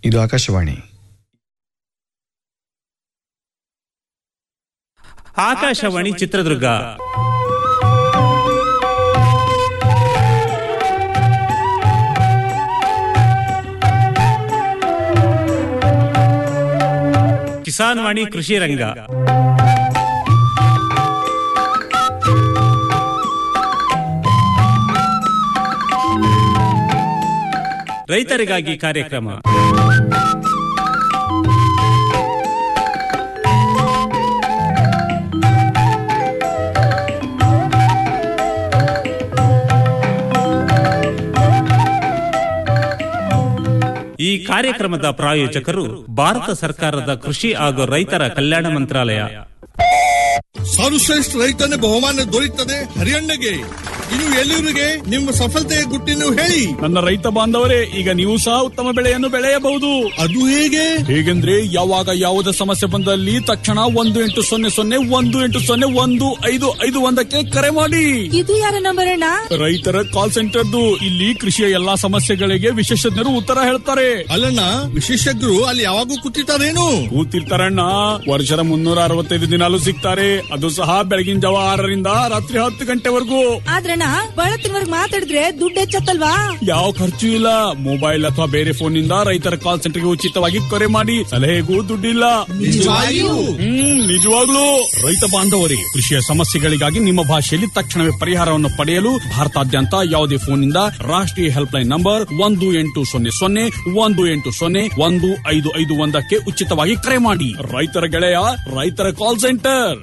ಇದು ಆಕಾಶವಾಣಿ ಆಕಾಶವಾಣಿ ಚಿತ್ರದುರ್ಗ ಕಿಸಾನ್ ವಾಣಿ ಕೃಷಿ ರಂಗ ರೈತರಿಗಾಗಿ ಕಾರ್ಯಕ್ರಮ ಈ ಕಾರ್ಯಕ್ರಮದ ಪ್ರಾಯೋಜಕರು ಭಾರತ ಸರ್ಕಾರದ ಕೃಷಿ ಹಾಗೂ ರೈತರ ಕಲ್ಯಾಣ ಮಂತ್ರಾಲಯ ಸರ್ವಶ್ರೇಷ್ಠ ರೈತನ ಬಹುಮಾನ ದೊರೆಯುತ್ತದೆ ಹರಿಯಣ್ಣಗೆ ಇನ್ನು ಎಲ್ಲಿವರಿಗೆ ನಿಮ್ಮ ಸಫಲತೆಯ ಗುಟ್ಟಿನ ಹೇಳಿ ನನ್ನ ರೈತ ಬಾಂಧವರೇ ಈಗ ನೀವು ಸಹ ಉತ್ತಮ ಬೆಳೆಯನ್ನು ಬೆಳೆಯಬಹುದು ಅದು ಹೇಗೆ ಹೇಗೆಂದ್ರೆ ಯಾವಾಗ ಯಾವುದೇ ಸಮಸ್ಯೆ ಬಂದಲ್ಲಿ ತಕ್ಷಣ ಒಂದು ಎಂಟು ಸೊನ್ನೆ ಸೊನ್ನೆ ಒಂದು ಎಂಟು ಸೊನ್ನೆ ಒಂದು ಐದು ಐದು ಒಂದಕ್ಕೆ ಕರೆ ಮಾಡಿ ಇದು ಯಾರ ನಂಬರ್ ಅಣ್ಣ ರೈತರ ಕಾಲ್ ಸೆಂಟರ್ದು ಇಲ್ಲಿ ಕೃಷಿಯ ಎಲ್ಲಾ ಸಮಸ್ಯೆಗಳಿಗೆ ವಿಶೇಷಜ್ಞರು ಉತ್ತರ ಹೇಳ್ತಾರೆ ಅಲ್ಲಣ್ಣ ವಿಶೇಷಜ್ಞರು ಅಲ್ಲಿ ಯಾವಾಗೂ ಕೂತಿರ್ತಾರೇನು ಕೂತಿರ್ತಾರಣ್ಣ ವರ್ಷದ ಮುನ್ನೂರ ಅರವತ್ತೈದು ದಿನಾಲು ಸಿಗ್ತಾರೆ ಅದು ಸಹ ಬೆಳಗಿನ ಜಾವ ಆರರಿಂದ ರಾತ್ರಿ ಹತ್ತು ಗಂಟೆವರೆಗೂ ಆದ್ರಣ್ಣ ಬಳತ್ತಿನವರ್ಗ್ ಮಾತಾಡಿದ್ರೆ ದುಡ್ಡು ಹೆಚ್ಚತ್ತಲ್ವಾ ಯಾವ ಖರ್ಚು ಇಲ್ಲ ಮೊಬೈಲ್ ಅಥವಾ ಬೇರೆ ಫೋನ್ ನಿಂದ ರೈತರ ಕಾಲ್ ಸೆಂಟರ್ಗೆ ಉಚಿತವಾಗಿ ಕರೆ ಮಾಡಿ ಸಲಹೆಗೂ ದುಡ್ಡಿಲ್ಲ ನಿಜವಾಗಿಯೂ? ಹ್ಮ್ ನಿಜವಾಗ್ಲೂ ರೈತ ಬಾಂಧವರೇ ಕೃಷಿಯ ಸಮಸ್ಯೆಗಳಿಗಾಗಿ ನಿಮ್ಮ ಭಾಷೆಯಲ್ಲಿ ತಕ್ಷಣವೇ ಪರಿಹಾರವನ್ನು ಪಡೆಯಲು ಭಾರತಾದ್ಯಂತ ಯಾವುದೇ ಫೋನ್ನಿಂದ ರಾಷ್ಟ್ರೀಯ ಹೆಲ್ಪ್ ಲೈನ್ ನಂಬರ್ ಒಂದು ಎಂಟು ಸೊನ್ನೆ ಸೊನ್ನೆ ಒಂದು ಎಂಟು ಸೊನ್ನೆ ಒಂದು ಐದು ಐದು ಒಂದಕ್ಕೆ ಉಚಿತವಾಗಿ ಕರೆ ಮಾಡಿ ರೈತರ ಗೆಳೆಯ ರೈತರ ಕಾಲ್ ಸೆಂಟರ್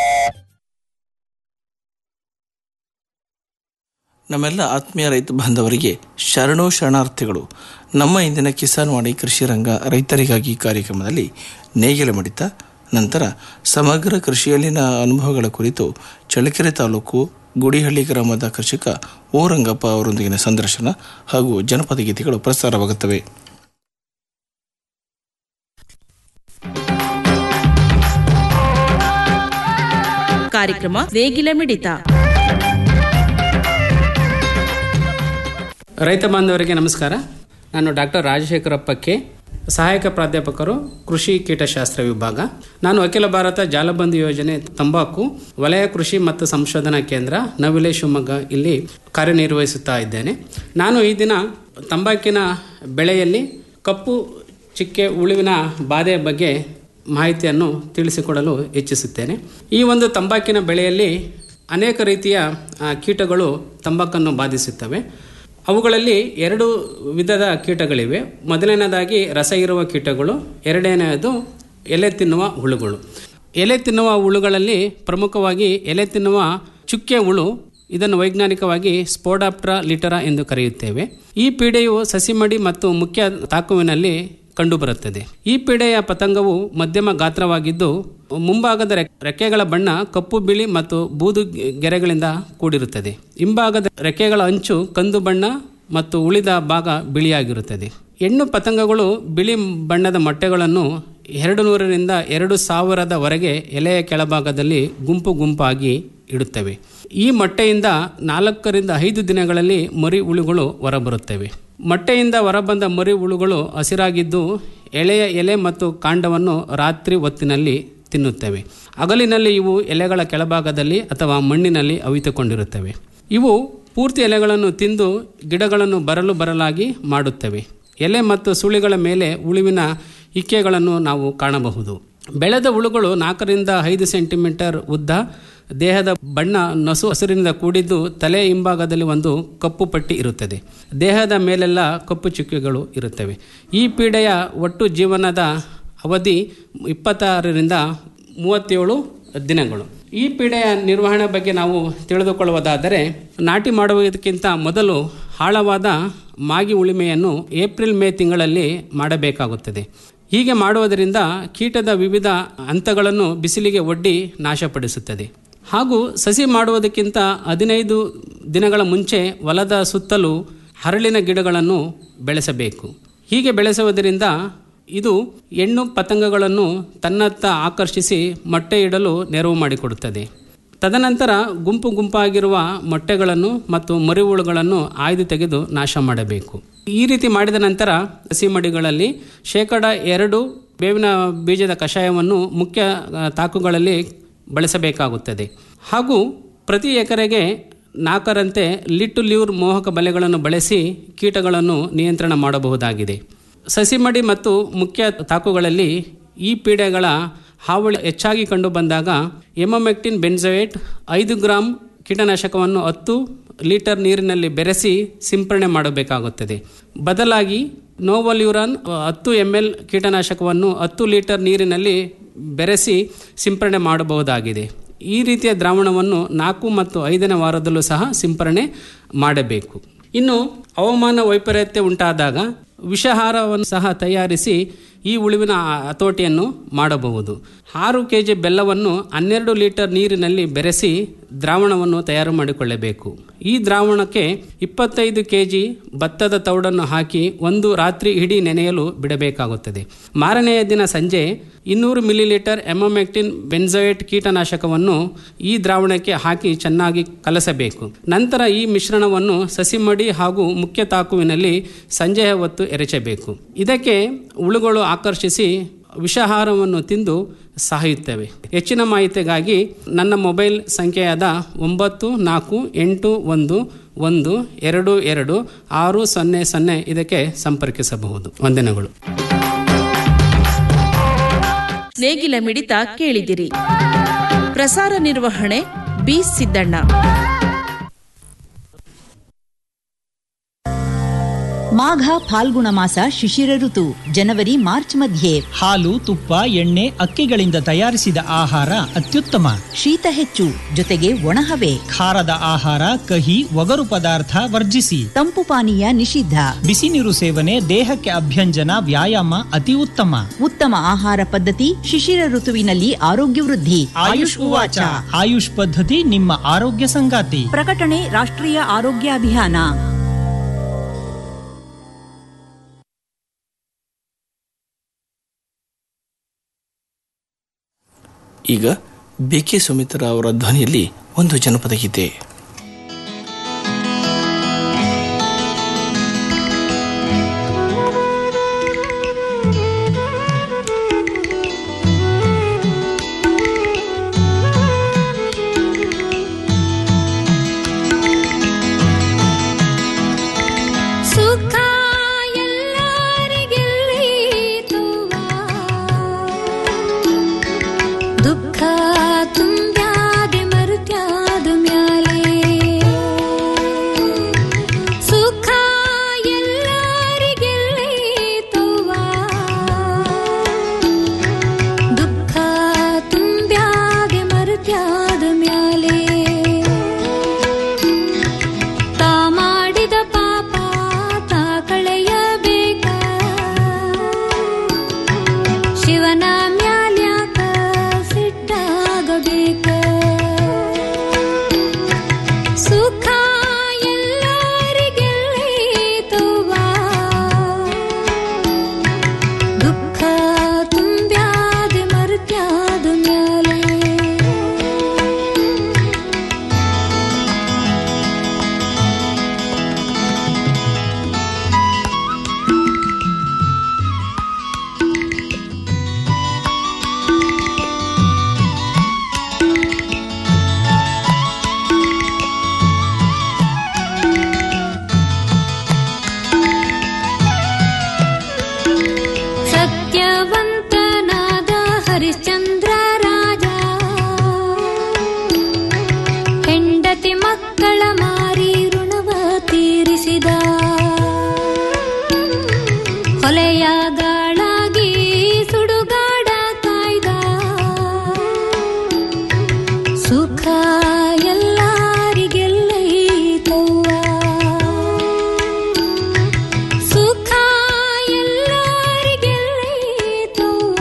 ನಮ್ಮೆಲ್ಲ ಆತ್ಮೀಯ ರೈತ ಬಾಂಧವರಿಗೆ ಶರಣು ಶರಣಾರ್ಥಿಗಳು ನಮ್ಮ ಇಂದಿನ ಕಿಸಾನ್ ವಾಣಿ ಕೃಷಿ ರಂಗ ರೈತರಿಗಾಗಿ ಕಾರ್ಯಕ್ರಮದಲ್ಲಿ ನೇಗಿಲ ಮಿಡಿತ ನಂತರ ಸಮಗ್ರ ಕೃಷಿಯಲ್ಲಿನ ಅನುಭವಗಳ ಕುರಿತು ಚಳ್ಳಕೆರೆ ತಾಲೂಕು ಗುಡಿಹಳ್ಳಿ ಗ್ರಾಮದ ಕೃಷಿಕ ಓ ರಂಗಪ್ಪ ಅವರೊಂದಿಗಿನ ಸಂದರ್ಶನ ಹಾಗೂ ಜನಪದ ಗೀತೆಗಳು ಪ್ರಸಾರವಾಗುತ್ತವೆ ಕಾರ್ಯಕ್ರಮ ನೇಗಿಲ ಮಿಡಿತ ರೈತ ಬಾಂಧವರಿಗೆ ನಮಸ್ಕಾರ ನಾನು ಡಾಕ್ಟರ್ ರಾಜಶೇಖರಪ್ಪ ಕೆ ಸಹಾಯಕ ಪ್ರಾಧ್ಯಾಪಕರು ಕೃಷಿ ಕೀಟಶಾಸ್ತ್ರ ವಿಭಾಗ ನಾನು ಅಖಿಲ ಭಾರತ ಜಾಲಬಂಧು ಯೋಜನೆ ತಂಬಾಕು ವಲಯ ಕೃಷಿ ಮತ್ತು ಸಂಶೋಧನಾ ಕೇಂದ್ರ ನವಿಲೆ ಶಿವಮೊಗ್ಗ ಇಲ್ಲಿ ಕಾರ್ಯನಿರ್ವಹಿಸುತ್ತಾ ಇದ್ದೇನೆ ನಾನು ಈ ದಿನ ತಂಬಾಕಿನ ಬೆಳೆಯಲ್ಲಿ ಕಪ್ಪು ಚಿಕ್ಕೆ ಉಳುವಿನ ಬಾಧೆಯ ಬಗ್ಗೆ ಮಾಹಿತಿಯನ್ನು ತಿಳಿಸಿಕೊಡಲು ಇಚ್ಛಿಸುತ್ತೇನೆ ಈ ಒಂದು ತಂಬಾಕಿನ ಬೆಳೆಯಲ್ಲಿ ಅನೇಕ ರೀತಿಯ ಆ, ಕೀಟಗಳು ತಂಬಾಕನ್ನು ಬಾಧಿಸುತ್ತವೆ ಅವುಗಳಲ್ಲಿ ಎರಡು ವಿಧದ ಕೀಟಗಳಿವೆ ಮೊದಲನೇದಾಗಿ ರಸ ಇರುವ ಕೀಟಗಳು ಎರಡನೇದು ಎಲೆ ತಿನ್ನುವ ಹುಳುಗಳು ಎಲೆ ತಿನ್ನುವ ಹುಳುಗಳಲ್ಲಿ ಪ್ರಮುಖವಾಗಿ ಎಲೆ ತಿನ್ನುವ ಚುಕ್ಕೆ ಹುಳು ಇದನ್ನು ವೈಜ್ಞಾನಿಕವಾಗಿ ಸ್ಪೋಡಾಪ್ಟ್ರಾ ಲಿಟರಾ ಎಂದು ಕರೆಯುತ್ತೇವೆ ಈ ಪೀಡೆಯು ಸಸಿಮಡಿ ಮತ್ತು ಮುಖ್ಯ ತಾಕುವಿನಲ್ಲಿ ಕಂಡುಬರುತ್ತದೆ ಈ ಪೀಡೆಯ ಪತಂಗವು ಮಧ್ಯಮ ಗಾತ್ರವಾಗಿದ್ದು ಮುಂಭಾಗದ ರೆಕ್- ರೆಕ್ಕೆಗಳ ಬಣ್ಣ ಕಪ್ಪು ಬಿಳಿ ಮತ್ತು ಬೂದು ಗೆ- ಗೆರೆಗಳಿಂದ ಕೂಡಿರುತ್ತದೆ ಹಿಂಭಾಗದ ರೆಕ್ಕೆಗಳ ಅಂಚು ಕಂದು ಬಣ್ಣ ಮತ್ತು ಉಳಿದ ಭಾಗ ಬಿಳಿಯಾಗಿರುತ್ತದೆ ಹೆಣ್ಣು ಪತಂಗಗಳು ಬಿಳಿ ಬಣ್ಣದ ಮೊಟ್ಟೆಗಳನ್ನು ಎರಡು ನೂರರಿಂದ ಎರಡು ಸಾವಿರದವರೆಗೆ ಎಲೆಯ ಕೆಳಭಾಗದಲ್ಲಿ ಗುಂಪು ಗುಂಪಾಗಿ ಇಡುತ್ತವೆ ಈ ಮೊಟ್ಟೆಯಿಂದ ನಾಲ್ಕರಿಂದ ಐದು ದಿನಗಳಲ್ಲಿ ಮರಿ ಹುಳುಗಳು ಹೊರಬರುತ್ತವೆ ಮೊಟ್ಟೆಯಿಂದ ಹೊರಬಂದ ಮರಿ ಹುಳುಗಳು ಹಸಿರಾಗಿದ್ದು ಎಳೆಯ ಎಲೆ ಮತ್ತು ಕಾಂಡವನ್ನು ರಾತ್ರಿ ಹೊತ್ತಿನಲ್ಲಿ ತಿನ್ನುತ್ತವೆ ಹಗಲಿನಲ್ಲಿ ಇವು ಎಲೆಗಳ ಕೆಳಭಾಗದಲ್ಲಿ ಅಥವಾ ಮಣ್ಣಿನಲ್ಲಿ ಅವಿತುಕೊಂಡಿರುತ್ತವೆ ಇವು ಪೂರ್ತಿ ಎಲೆಗಳನ್ನು ತಿಂದು ಗಿಡಗಳನ್ನು ಬರಲು ಬರಲಾಗಿ ಮಾಡುತ್ತವೆ ಎಲೆ ಮತ್ತು ಸುಳಿಗಳ ಮೇಲೆ ಉಳುವಿನ ಇಕ್ಕೆಗಳನ್ನು ನಾವು ಕಾಣಬಹುದು ಬೆಳೆದ ಹುಳುಗಳು ನಾಲ್ಕರಿಂದ ಐದು ಸೆಂಟಿಮೀಟರ್ ಉದ್ದ ದೇಹದ ಬಣ್ಣ ನಸು ಹಸಿರಿನಿಂದ ಕೂಡಿದ್ದು ತಲೆ ಹಿಂಭಾಗದಲ್ಲಿ ಒಂದು ಕಪ್ಪು ಪಟ್ಟಿ ಇರುತ್ತದೆ ದೇಹದ ಮೇಲೆಲ್ಲ ಕಪ್ಪು ಚುಕ್ಕೆಗಳು ಇರುತ್ತವೆ ಈ ಪೀಡೆಯ ಒಟ್ಟು ಜೀವನದ ಅವಧಿ ಇಪ್ಪತ್ತಾರರಿಂದ ಮೂವತ್ತೇಳು ದಿನಗಳು ಈ ಪೀಡೆಯ ನಿರ್ವಹಣೆ ಬಗ್ಗೆ ನಾವು ತಿಳಿದುಕೊಳ್ಳುವುದಾದರೆ ನಾಟಿ ಮಾಡುವುದಕ್ಕಿಂತ ಮೊದಲು ಆಳವಾದ ಮಾಗಿ ಉಳುಮೆಯನ್ನು ಏಪ್ರಿಲ್ ಮೇ ತಿಂಗಳಲ್ಲಿ ಮಾಡಬೇಕಾಗುತ್ತದೆ ಹೀಗೆ ಮಾಡುವುದರಿಂದ ಕೀಟದ ವಿವಿಧ ಹಂತಗಳನ್ನು ಬಿಸಿಲಿಗೆ ಒಡ್ಡಿ ನಾಶಪಡಿಸುತ್ತದೆ ಹಾಗೂ ಸಸಿ ಮಾಡುವುದಕ್ಕಿಂತ ಹದಿನೈದು ದಿನಗಳ ಮುಂಚೆ ಹೊಲದ ಸುತ್ತಲೂ ಹರಳಿನ ಗಿಡಗಳನ್ನು ಬೆಳೆಸಬೇಕು ಹೀಗೆ ಬೆಳೆಸುವುದರಿಂದ ಇದು ಹೆಣ್ಣು ಪತಂಗಗಳನ್ನು ತನ್ನತ್ತ ಆಕರ್ಷಿಸಿ ಮೊಟ್ಟೆ ಇಡಲು ನೆರವು ಮಾಡಿಕೊಡುತ್ತದೆ ತದನಂತರ ಗುಂಪು ಗುಂಪಾಗಿರುವ ಮೊಟ್ಟೆಗಳನ್ನು ಮತ್ತು ಮರಿಹುಳುಗಳನ್ನು ಆಯ್ದು ತೆಗೆದು ನಾಶ ಮಾಡಬೇಕು ಈ ರೀತಿ ಮಾಡಿದ ನಂತರ ಹಸಿ ಮಡಿಗಳಲ್ಲಿ ಶೇಕಡ ಎರಡು ಬೇವಿನ ಬೀಜದ ಕಷಾಯವನ್ನು ಮುಖ್ಯ ಆ, ತಾಕುಗಳಲ್ಲಿ ಬಳಸಬೇಕಾಗುತ್ತದೆ ಹಾಗೂ ಪ್ರತಿ ಎಕರೆಗೆ ನಾಲ್ಕರಂತೆ ಲಿಟ್ಟು ಲ್ಯೂರ್ ಮೋಹಕ ಬಲೆಗಳನ್ನು ಬಳಸಿ ಕೀಟಗಳನ್ನು ನಿಯಂತ್ರಣ ಮಾಡಬಹುದಾಗಿದೆ ಸಸಿಮಡಿ ಮತ್ತು ಮುಖ್ಯ ತಾಕುಗಳಲ್ಲಿ ಈ ಪೀಡೆಗಳ ಹಾವಳಿ ಹೆಚ್ಚಾಗಿ ಕಂಡು ಬಂದಾಗ ಎಮೊಮೆಕ್ಟಿನ್ ಬೆನ್ಸೋಯೇಟ್ ಐದು ಗ್ರಾಂ ಕೀಟನಾಶಕವನ್ನು ಹತ್ತು ಲೀಟರ್ ನೀರಿನಲ್ಲಿ ಬೆರೆಸಿ ಸಿಂಪರಣೆ ಮಾಡಬೇಕಾಗುತ್ತದೆ ಬದಲಾಗಿ ನೋವಲ್ಯೂರಾನ್ ಹತ್ತು ಎಮ್ ಎಲ್ ಕೀಟನಾಶಕವನ್ನು ಹತ್ತು ಲೀಟರ್ ನೀರಿನಲ್ಲಿ ಬೆರೆಸಿ ಸಿಂಪರಣೆ ಮಾಡಬಹುದಾಗಿದೆ ಈ ರೀತಿಯ ದ್ರಾವಣವನ್ನು ನಾಲ್ಕು ಮತ್ತು ಐದನೇ ವಾರದಲ್ಲೂ ಸಹ ಸಿಂಪರಣೆ ಮಾಡಬೇಕು ಇನ್ನು ಹವಾಮಾನ ವೈಪರೀತ್ಯ ಉಂಟಾದಾಗ ವಿಷಾಹಾರವನ್ನು ಸಹ ತಯಾರಿಸಿ ಈ ಉಳಿವಿನ ಹತೋಟಿಯನ್ನು ಮಾಡಬಹುದು ಆರು ಕೆ ಜಿ ಬೆಲ್ಲವನ್ನು ಹನ್ನೆರಡು ಲೀಟರ್ ನೀರಿನಲ್ಲಿ ಬೆರೆಸಿ ದ್ರಾವಣವನ್ನು ತಯಾರು ಮಾಡಿಕೊಳ್ಳಬೇಕು ಈ ದ್ರಾವಣಕ್ಕೆ ಇಪ್ಪತ್ತೈದು ಕೆ ಜಿ ಭತ್ತದ ತೌಡನ್ನು ಹಾಕಿ ಒಂದು ರಾತ್ರಿ ಇಡೀ ನೆನೆಯಲು ಬಿಡಬೇಕಾಗುತ್ತದೆ ಮಾರನೆಯ ದಿನ ಸಂಜೆ ಇನ್ನೂರು ಮಿಲಿಲೀಟರ್ ಎಮೊಮೆಕ್ಟಿನ್ ಬೆನ್ಸೋಯೇಟ್ ಕೀಟನಾಶಕವನ್ನು ಈ ದ್ರಾವಣಕ್ಕೆ ಹಾಕಿ ಚೆನ್ನಾಗಿ ಕಲಸಬೇಕು ನಂತರ ಈ ಮಿಶ್ರಣವನ್ನು ಸಸಿಮಡಿ ಹಾಗೂ ಮುಖ್ಯ ತಾಕುವಿನಲ್ಲಿ ಸಂಜೆಯ ಹೊತ್ತು ಎರಚಬೇಕು ಇದಕ್ಕೆ ಹುಳುಗಳು ಆಕರ್ಷಿಸಿ ವಿಷಾಹಾರವನ್ನು ತಿಂದು ಸಾಯುತ್ತವೆ ಹೆಚ್ಚಿನ ಮಾಹಿತಿಗಾಗಿ ನನ್ನ ಮೊಬೈಲ್ ಸಂಖ್ಯೆಯಾದ ಒಂಬತ್ತು ನಾಲ್ಕು ಎಂಟು ಒಂದು ಒಂದು ಎರಡು ಎರಡು ಆರು ಸೊನ್ನೆ ಸೊನ್ನೆ ಇದಕ್ಕೆ ಸಂಪರ್ಕಿಸಬಹುದು ವಂದನೆಗಳು ನೇಗಿಲ ಮಿಡಿತ ಕೇಳಿದಿರಿ ಪ್ರಸಾರ ನಿರ್ವಹಣೆ ಬಿ ಸಿದ್ದಣ್ಣ ಮಾಘ ಫಾಲ್ಗುಣ ಮಾಸ ಶಿಶಿರ ಋತು ಜನವರಿ ಮಾರ್ಚ್ ಮಧ್ಯೆ ಹಾಲು ತುಪ್ಪ ಎಣ್ಣೆ ಅಕ್ಕಿಗಳಿಂದ ತಯಾರಿಸಿದ ಆಹಾರ ಅತ್ಯುತ್ತಮ ಶೀತ ಹೆಚ್ಚು ಜೊತೆಗೆ ಒಣಹವೆ ಖಾರದ ಆಹಾರ ಕಹಿ ಒಗರು ಪದಾರ್ಥ ವರ್ಜಿಸಿ ತಂಪು ಪಾನೀಯ ನಿಷಿದ್ಧ ಬಿಸಿ ನೀರು ಸೇವನೆ ದೇಹಕ್ಕೆ ಅಭ್ಯಂಜನ ವ್ಯಾಯಾಮ ಅತಿ ಉತ್ತಮ ಉತ್ತಮ ಆಹಾರ ಪದ್ಧತಿ ಶಿಶಿರ ಋತುವಿನಲ್ಲಿ ಆರೋಗ್ಯ ವೃದ್ಧಿ ಆಯುಷ್ ಉವಾಚ ಆಯುಷ್ ಪದ್ಧತಿ ನಿಮ್ಮ ಆರೋಗ್ಯ ಸಂಗಾತಿ ಪ್ರಕಟಣೆ ರಾಷ್ಟ್ರೀಯ ಆರೋಗ್ಯ ಅಭಿಯಾನ ಈಗ ಬಿ ಕೆ ಸುಮಿತ್ರಾ ಅವರ ಧ್ವನಿಯಲ್ಲಿ ಒಂದು ಜನಪದ ಗೀತೆ ಸುಖ ಎಲ್ಲರಿಗೆಲ್ಲಿ ದುಃಖ ತುಂಬ್ಯಾದೆ ಮರುತ್ಯಾದ ಮ್ಯಾಲೆ ಸುಖ ಎಲ್ಲರಿಗೆಲ್ಲಿ ದುಃಖ ತುಂಬ್ಯಾದೆ ಮರುತ್ಯಾದ ಮ್ಯಾಲೆ ತಾ ಮಾಡಿದ ಪಾಪ ತಾ ಕಳೆಯಬೇಕ ಶಿವನ ಮ್ಯಾಲ್ಯಾಕ ಸಿಟ್ಟಾಗಬೇಕ ಸುಖ ಎಲ್ಲರಿಗೆಲ್ಲಿ ದುಃಖ ತುಂಬ್ಯಾದೆ ಮರುತ್ಯಾದ ಮ್ಯಾಲೆ ಸತ್ಯವಂತನಾದ ಹರಿಶ್ಚಂದ್ರ ರಾಜ ಹೆಂಡತಿ ಮಕ್ಕಳ ಮಾರಿ ಋಣವ ತೀರಿಸಿದ ಹೊಲೆಯ ಗಾಳಾಗಿ ಸುಡುಗಾಡ ಕಾಯ್ದ ಸುಖ ಎಲ್ಲರಿಗೆಲ್ಲೈತವ್ವ ಸುಖ ಎಲ್ಲರಿಗೆಲ್ಲೈತವ್ವ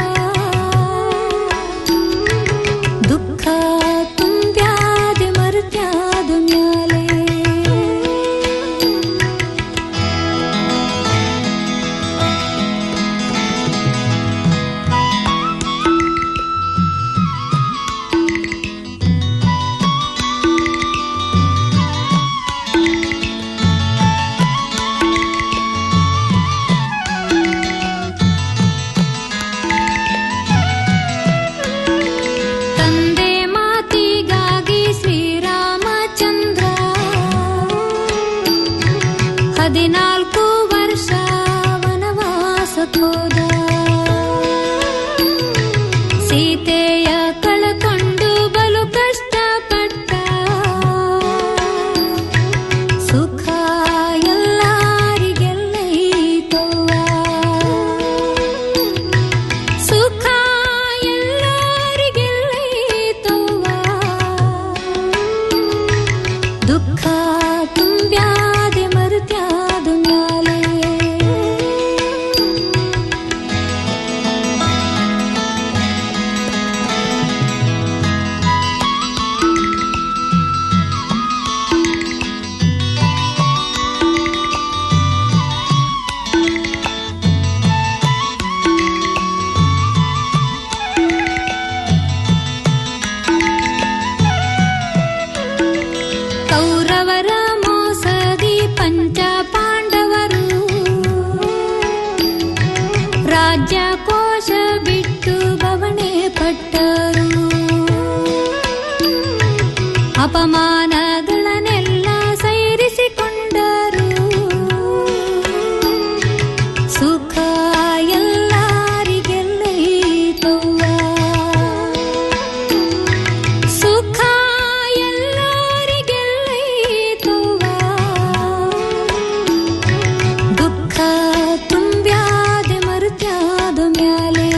ದುಃಖ ತುಂಬ್ಯಾದೆ ಮರುತ್ಯಾದ ಮ್ಯಾಲೆ ವನವಾಸಕ್ಕೋದ ಸೀತೆಯ ಕಳಕೊಂಡು ಬಲು ಕಷ್ಟಪಟ್ಟ ಸುಖ ಎಲ್ಲರಿಗೆಲ್ಲೈತವ್ವ ಸುಖ ಎಲ್ಲರಿಗೆಲ್ಲೈತವ್ವ ದುಃಖ ತುಂಬ್ಯಾದೆ ಮರುತ್ಯಾದ ಮ್ಯಾಲೆ ಕೌರವರ ಮೋಸದಿ ಪಂಚ ಪಾಂಡವರು ರಾಜ್ಯ ಕೋಶ ಬಿಟ್ಟು ಬವಣೆ ಪಟ್ಟರು ಅಪಮಾನಗಳನ್ನೆಲ್ಲ ಸೈರಿಸಿಕೊಂಡರು ಸುಖ ಎಲ್ಲರಿಗೆಲ್ಲೈತವ್ವ ಸುಖ ಎಲ್ಲರಿಗೆಲ್ಲೈತವ್ವ ದುಃಖ ತುಂಬ್ಯಾದೆ ಮರುತ್ಯಾದ ಮ್ಯಾಲೆ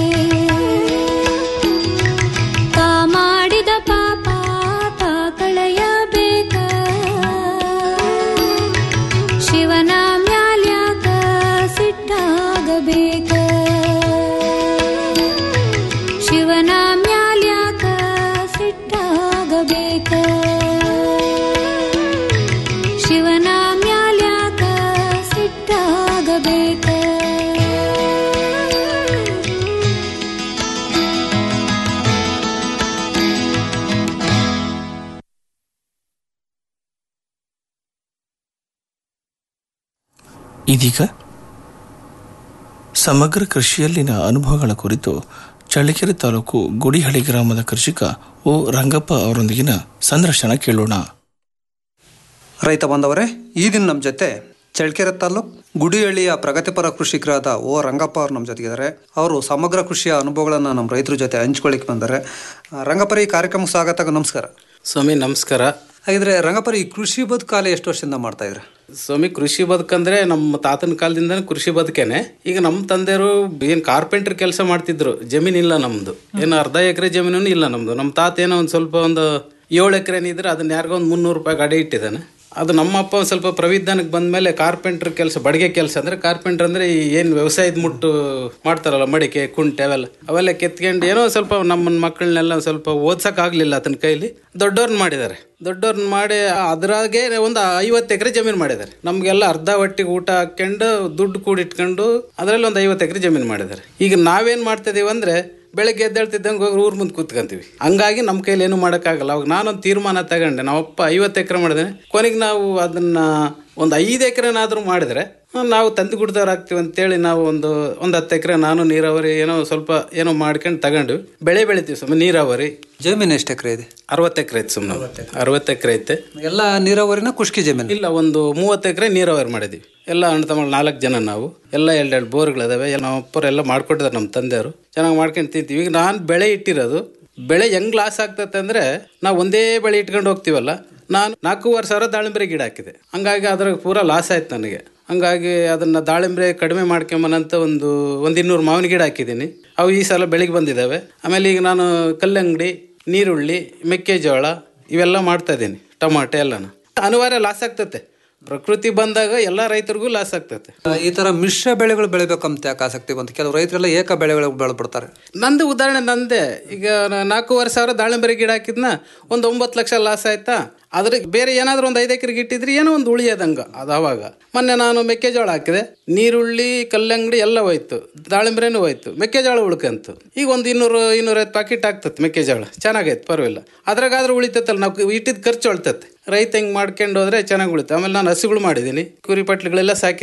ತಾ ಮಾಡಿದ ಪಾಪ ತಾ ಕಳೆಯಬೇಕ ಶಿವನ ಮ್ಯಾಲ್ಯಾಕ ಸಿಟ್ಟಾಗಬೇಕ ಶಿವನ ಮ್ಯಾಲ್ಯಾಕ ಸಿಟ್ಟಾಗಬೇಕ ಶಿವನ ಮ್ಯಾಲ್ಯಾಕ ಸಿಟ್ಟಾಗಬೇಕ ಇದೀಗ ಸಮಗ್ರ ಕೃಷಿಯಲ್ಲಿನ ಅನುಭವಗಳ ಕುರಿತು ಚಳ್ಳಕೆರೆ ತಾಲೂಕು ಗುಡಿಹಳ್ಳಿ ಗ್ರಾಮದ ಕೃಷಿಕ ಓ ರಂಗಪ್ಪ ಅವರೊಂದಿಗಿನ ಸಂದರ್ಶನ ಕೇಳೋಣ ರೈತ ಬಾಂಧವರೇ ಈ ದಿನ ನಮ್ಮ ಜೊತೆ ಚಳ್ಳಕೆರೆ ತಾಲೂಕು ಗುಡಿಹಳ್ಳಿಯ ಪ್ರಗತಿಪರ ಕೃಷಿಕರಾದ ಓ ರಂಗಪ್ಪ ಅವರು ನಮ್ಮ ಜೊತೆಗಿದ್ದಾರೆ ಅವರು ಸಮಗ್ರ ಕೃಷಿಯ ಅನುಭವಗಳನ್ನು ನಮ್ಮ ರೈತರ ಜೊತೆ ಹಂಚ್ಕೊಳ್ಳಿಕ್ಕೆ ಬಂದ್ದಾರೆ ಆ, ರಂಗಪ್ಪರ ಈ ಕಾರ್ಯಕ್ರಮಕ್ಕೆ ಸ್ವಾಗತ ನಮಸ್ಕಾರ ಸ್ವಾಮಿ ನಮಸ್ಕಾರ ಹಾಗಿದ್ರೆ ರಂಗಪ್ಪರ ಈ ಕೃಷಿ ಬದುಕಾಲ ಎಷ್ಟು ವರ್ಷದಿಂದ ಮಾಡ್ತಾ ಇದ್ರೆ ಸ್ವಾಮಿ ಕೃಷಿ ಬದುಕಂದ್ರೆ ನಮ್ಮ ತಾತನ ಕಾಲದಿಂದ ಕೃಷಿ ಬದುಕೇನೆ ಈಗ ನಮ್ಮ ತಂದೆಯವರು ಏನ್ ಕಾರ್ಪೆಂಟರ್ ಕೆಲಸ ಮಾಡ್ತಿದ್ರು ಜಮೀನ್ ಇಲ್ಲ ನಮ್ದು ಏನು ಅರ್ಧ ಎಕರೆ ಜಮೀನು ಇಲ್ಲ ನಮ್ದು ನಮ್ಮ ತಾತ ಏನೋ ಒಂದು ಸ್ವಲ್ಪ ಒಂದು ಏಳು ಎಕರೆ ಇದ್ರೆ ಅದನ್ನ ಯಾರಿಗೋ ಒಂದು ಮುನ್ನೂರು ರೂಪಾಯಿ ಗಾಡಿ ಇಟ್ಟಿದ್ದಾನೆ ಅದು ನಮ್ಮ ಅಪ್ಪ ಒಂದು ಸ್ವಲ್ಪ ಪ್ರವಿಧಾನಕ್ಕೆ ಬಂದ್ಮೇಲೆ ಕಾರ್ಪೆಂಟರ್ ಕೆಲಸ ಬಡಿಗೆ ಕೆಲಸ ಅಂದ್ರೆ ಕಾರ್ಪೆಂಟರ್ ಅಂದ್ರೆ ಈ ಏನು ವ್ಯವಸಾಯದ ಮುಟ್ಟು ಮಾಡ್ತಾರಲ್ಲ ಮಡಿಕೆ ಕುಂಟೆ ಅವೆಲ್ಲ ಅವೆಲ್ಲ ಕೆತ್ಕೊಂಡು ಏನೋ ಸ್ವಲ್ಪ ನಮ್ಮ ಮಕ್ಕಳನ್ನೆಲ್ಲ ಸ್ವಲ್ಪ ಓದ್ಸಕ್ ಆಗ್ಲಿಲ್ಲ ಆತನ ಕೈಲಿ ದೊಡ್ಡವ್ರನ್ನ ಮಾಡಿದ್ದಾರೆ ದೊಡ್ಡವ್ರನ್ನ ಮಾಡಿ ಅದ್ರಾಗೆ ಒಂದು ಐವತ್ತು ಎಕರೆ ಜಮೀನು ಮಾಡಿದ್ದಾರೆ ನಮ್ಗೆಲ್ಲ ಅರ್ಧ ಹೊಟ್ಟಿಗೆ ಊಟ ಹಾಕೊಂಡು ದುಡ್ಡು ಕೂಡಿಟ್ಕೊಂಡು ಅದರಲ್ಲಿ ಒಂದು ಐವತ್ತು ಎಕರೆ ಜಮೀನು ಮಾಡಿದ್ದಾರೆ ಈಗ ನಾವೇನ್ ಮಾಡ್ತಾ ಇದೀವಿ ಅಂದ್ರೆ ಬೆಳಗ್ಗೆ ಎದ್ದೇಳ್ತಿದ್ದಂಗೆ ಹೋಗಿ ಊರ್ ಮುಂದೆ ಕೂತ್ಕೊಂತೀವಿ ಹಂಗಾಗಿ ನಮ್ಮ ಕೈಲಿ ಏನು ಮಾಡೋಕ್ಕಾಗಲ್ಲ ಅವಾಗ ನಾನೊಂದು ತೀರ್ಮಾನ ತಗೊಂಡೆ ನಾವಪ್ಪ ಐವತ್ತು ಎಕರೆ ಮಾಡಿದ್ದೇನೆ ಕೊನೆಗೆ ನಾವು ಅದನ್ನ ಒಂದು ಐದು ಎಕರೆನಾದ್ರೂ ಮಾಡಿದ್ರೆ ನಾವು ತಂದು ಗುಡ್ದವ್ರು ಆಗ್ತೀವಿ ಅಂತೇಳಿ ನಾವು ಒಂದು ಒಂದು ಹತ್ತು ಎಕರೆ ನಾನು ನೀರಾವರಿ ಏನೋ ಸ್ವಲ್ಪ ಏನೋ ಮಾಡ್ಕೊಂಡು ತಗೊಂಡ್ವಿ ಬೆಳೆ ಬೆಳಿತೀವಿ ಸುಮ್ಮನೆ ನೀರಾವರಿ ಜಮೀನು ಎಷ್ಟು ಎಕರೆ ಇದೆ ಅರವತ್ತು ಎಕರೆ ಐತೆ ಸುಮ್ಮನೆ ಅರವತ್ತು ಎಕರೆ ಐತೆ ಎಲ್ಲ ನೀರಾವರಿನ ಖುಷ್ಕಿ ಜಮೀನು ಇಲ್ಲ ಒಂದು ಮೂವತ್ತು ಎಕರೆ ನೀರಾವರಿ ಮಾಡಿದ್ದೀವಿ ಎಲ್ಲ ಅಣ್ಣ ತಮ್ಮ ನಾಲ್ಕು ಜನ ನಾವು ಎಲ್ಲ ಎರಡೆರಡು ಬೋರ್ಗಳಿದಾವೆ ನಮ್ಮ ಅಪ್ಪರೆಲ್ಲ ಮಾಡ್ಕೊಟ್ಟಿದ್ದಾರೆ ನಮ್ಮ ತಂದೆಯವರು ಚೆನ್ನಾಗಿ ಮಾಡ್ಕೊಂಡು ತಿಂತೀವಿ ಈಗ ನಾನು ಬೆಳೆ ಇಟ್ಟಿರೋದು ಬೆಳೆ ಹೆಂಗ್ ಲಾಸ್ ಆಗ್ತತೆ ಅಂದ್ರೆ ನಾವು ಒಂದೇ ಬೆಳೆ ಇಟ್ಕೊಂಡು ಹೋಗ್ತೀವಲ್ಲ ನಾನು ನಾಲ್ಕೂವರೆ ಸಾವಿರ ದಾಳಿಂಬೆ ಗಿಡ ಹಾಕಿದೆ ಹಂಗಾಗಿ ಅದ್ರಾಗ ಪೂರಾ ಲಾಸ್ ಆಯ್ತು ನನಗೆ ಹಂಗಾಗಿ ಅದನ್ನ ದಾಳಿಂಬೆ ಕಡಿಮೆ ಮಾಡ್ಕೊಂಬನಂತ ಒಂದು ಒಂದು ಇನ್ನೂರು ಮಾವಿನ ಗಿಡ ಹಾಕಿದ್ದೀನಿ ಅವು ಈ ಸಲ ಬೆಳಿಗ್ಗೆ ಬಂದಿದ್ದಾವೆ ಆಮೇಲೆ ಈಗ ನಾನು ಕಲ್ಲಂಗಡಿ ನೀರುಳ್ಳಿ ಮೆಕ್ಕೆಜೋಳ ಇವೆಲ್ಲ ಮಾಡ್ತಾ ಇದ್ದೀನಿ ಟಮಾಟೆ ಎಲ್ಲನ ಅನಿವಾರ್ಯ ಲಾಸ್ ಆಗ್ತತೆ ಪ್ರಕೃತಿ ಬಂದಾಗ ಎಲ್ಲ ರೈತರಿಗೂ ಲಾಸ್ ಆಗ್ತತೆ ಈ ತರ ಮಿಶ್ರ ಬೆಳೆಗಳು ಬೆಳಿಬೇಕಂತ ಯಾಕೆ ಆಸಕ್ತಿ ಬಂತು ಕೆಲವು ರೈತರೆಲ್ಲ ಏಕ ಬೆಳೆಗಳು ಬೆಳೆಬಿಡ್ತಾರೆ ನಂದು ಉದಾಹರಣೆ ನಂದೇ ಈಗ ನಾ- ನಾಲ್ಕೂವರೆ ಸಾವಿರ ದಾಳಿಂಬೆ ಗಿಡ ಹಾಕಿದ್ನ ಒಂದು ಒಂಬತ್ತು ಲಕ್ಷ ಲಾಸ್ ಆಯ್ತಾ ಅದ್ರ ಬೇರೆ ಏನಾದ್ರೂ ಒಂದು ಐದು ಎಕರೆಗೆ ಇಟ್ಟಿದ್ರೆ ಏನೋ ಒಂದು ಉಳಿಯೋದಂಗ ಅದು ಅವಾಗ ಮೊನ್ನೆ ನಾನು ಮೆಕ್ಕೆಜೋಳ ಹಾಕಿದೆ ನೀರುಳ್ಳಿ ಕಲ್ಲಂಗಡಿ ಎಲ್ಲ ಹೋಯ್ತು ದಾಳಿಂಬ್ರೆನೂ ಹೋಯ್ತು ಮೆಕ್ಕೆಜೋಳ ಉಳ್ಕಂತು ಈಗ ಒಂದು ಇನ್ನೂರು ಇನ್ನೂರೈವತ್ತು ಪ್ಯಾಕೆಟ್ ಆಗ್ತದೆ ಮೆಕ್ಕೆಜೋಳ ಚೆನ್ನಾಗೈತೆ ಪರವಾಗಿಲ್ಲ ಅದ್ರಾಗಾದ್ರೂ ಉಳಿತೈತಲ್ಲ ನಾವು ಇಟ್ಟಿದ್ ಖರ್ಚು ಉಳ್ತತ್ತೆ ರೈತ ಹಿಂಗ್ ಮಾಡ್ಕೊಂಡು ಹೋದ್ರೆ ಚೆನ್ನಾಗಿ ಉಳಿತು ಆಮೇಲೆ ನಾನು ಹಸುಗಳು ಮಾಡಿದ್ದೀನಿ ಕುರಿ ಪಟ್ಲುಗಳೆಲ್ಲ ಸಾಕಿದ್ದೀನಿ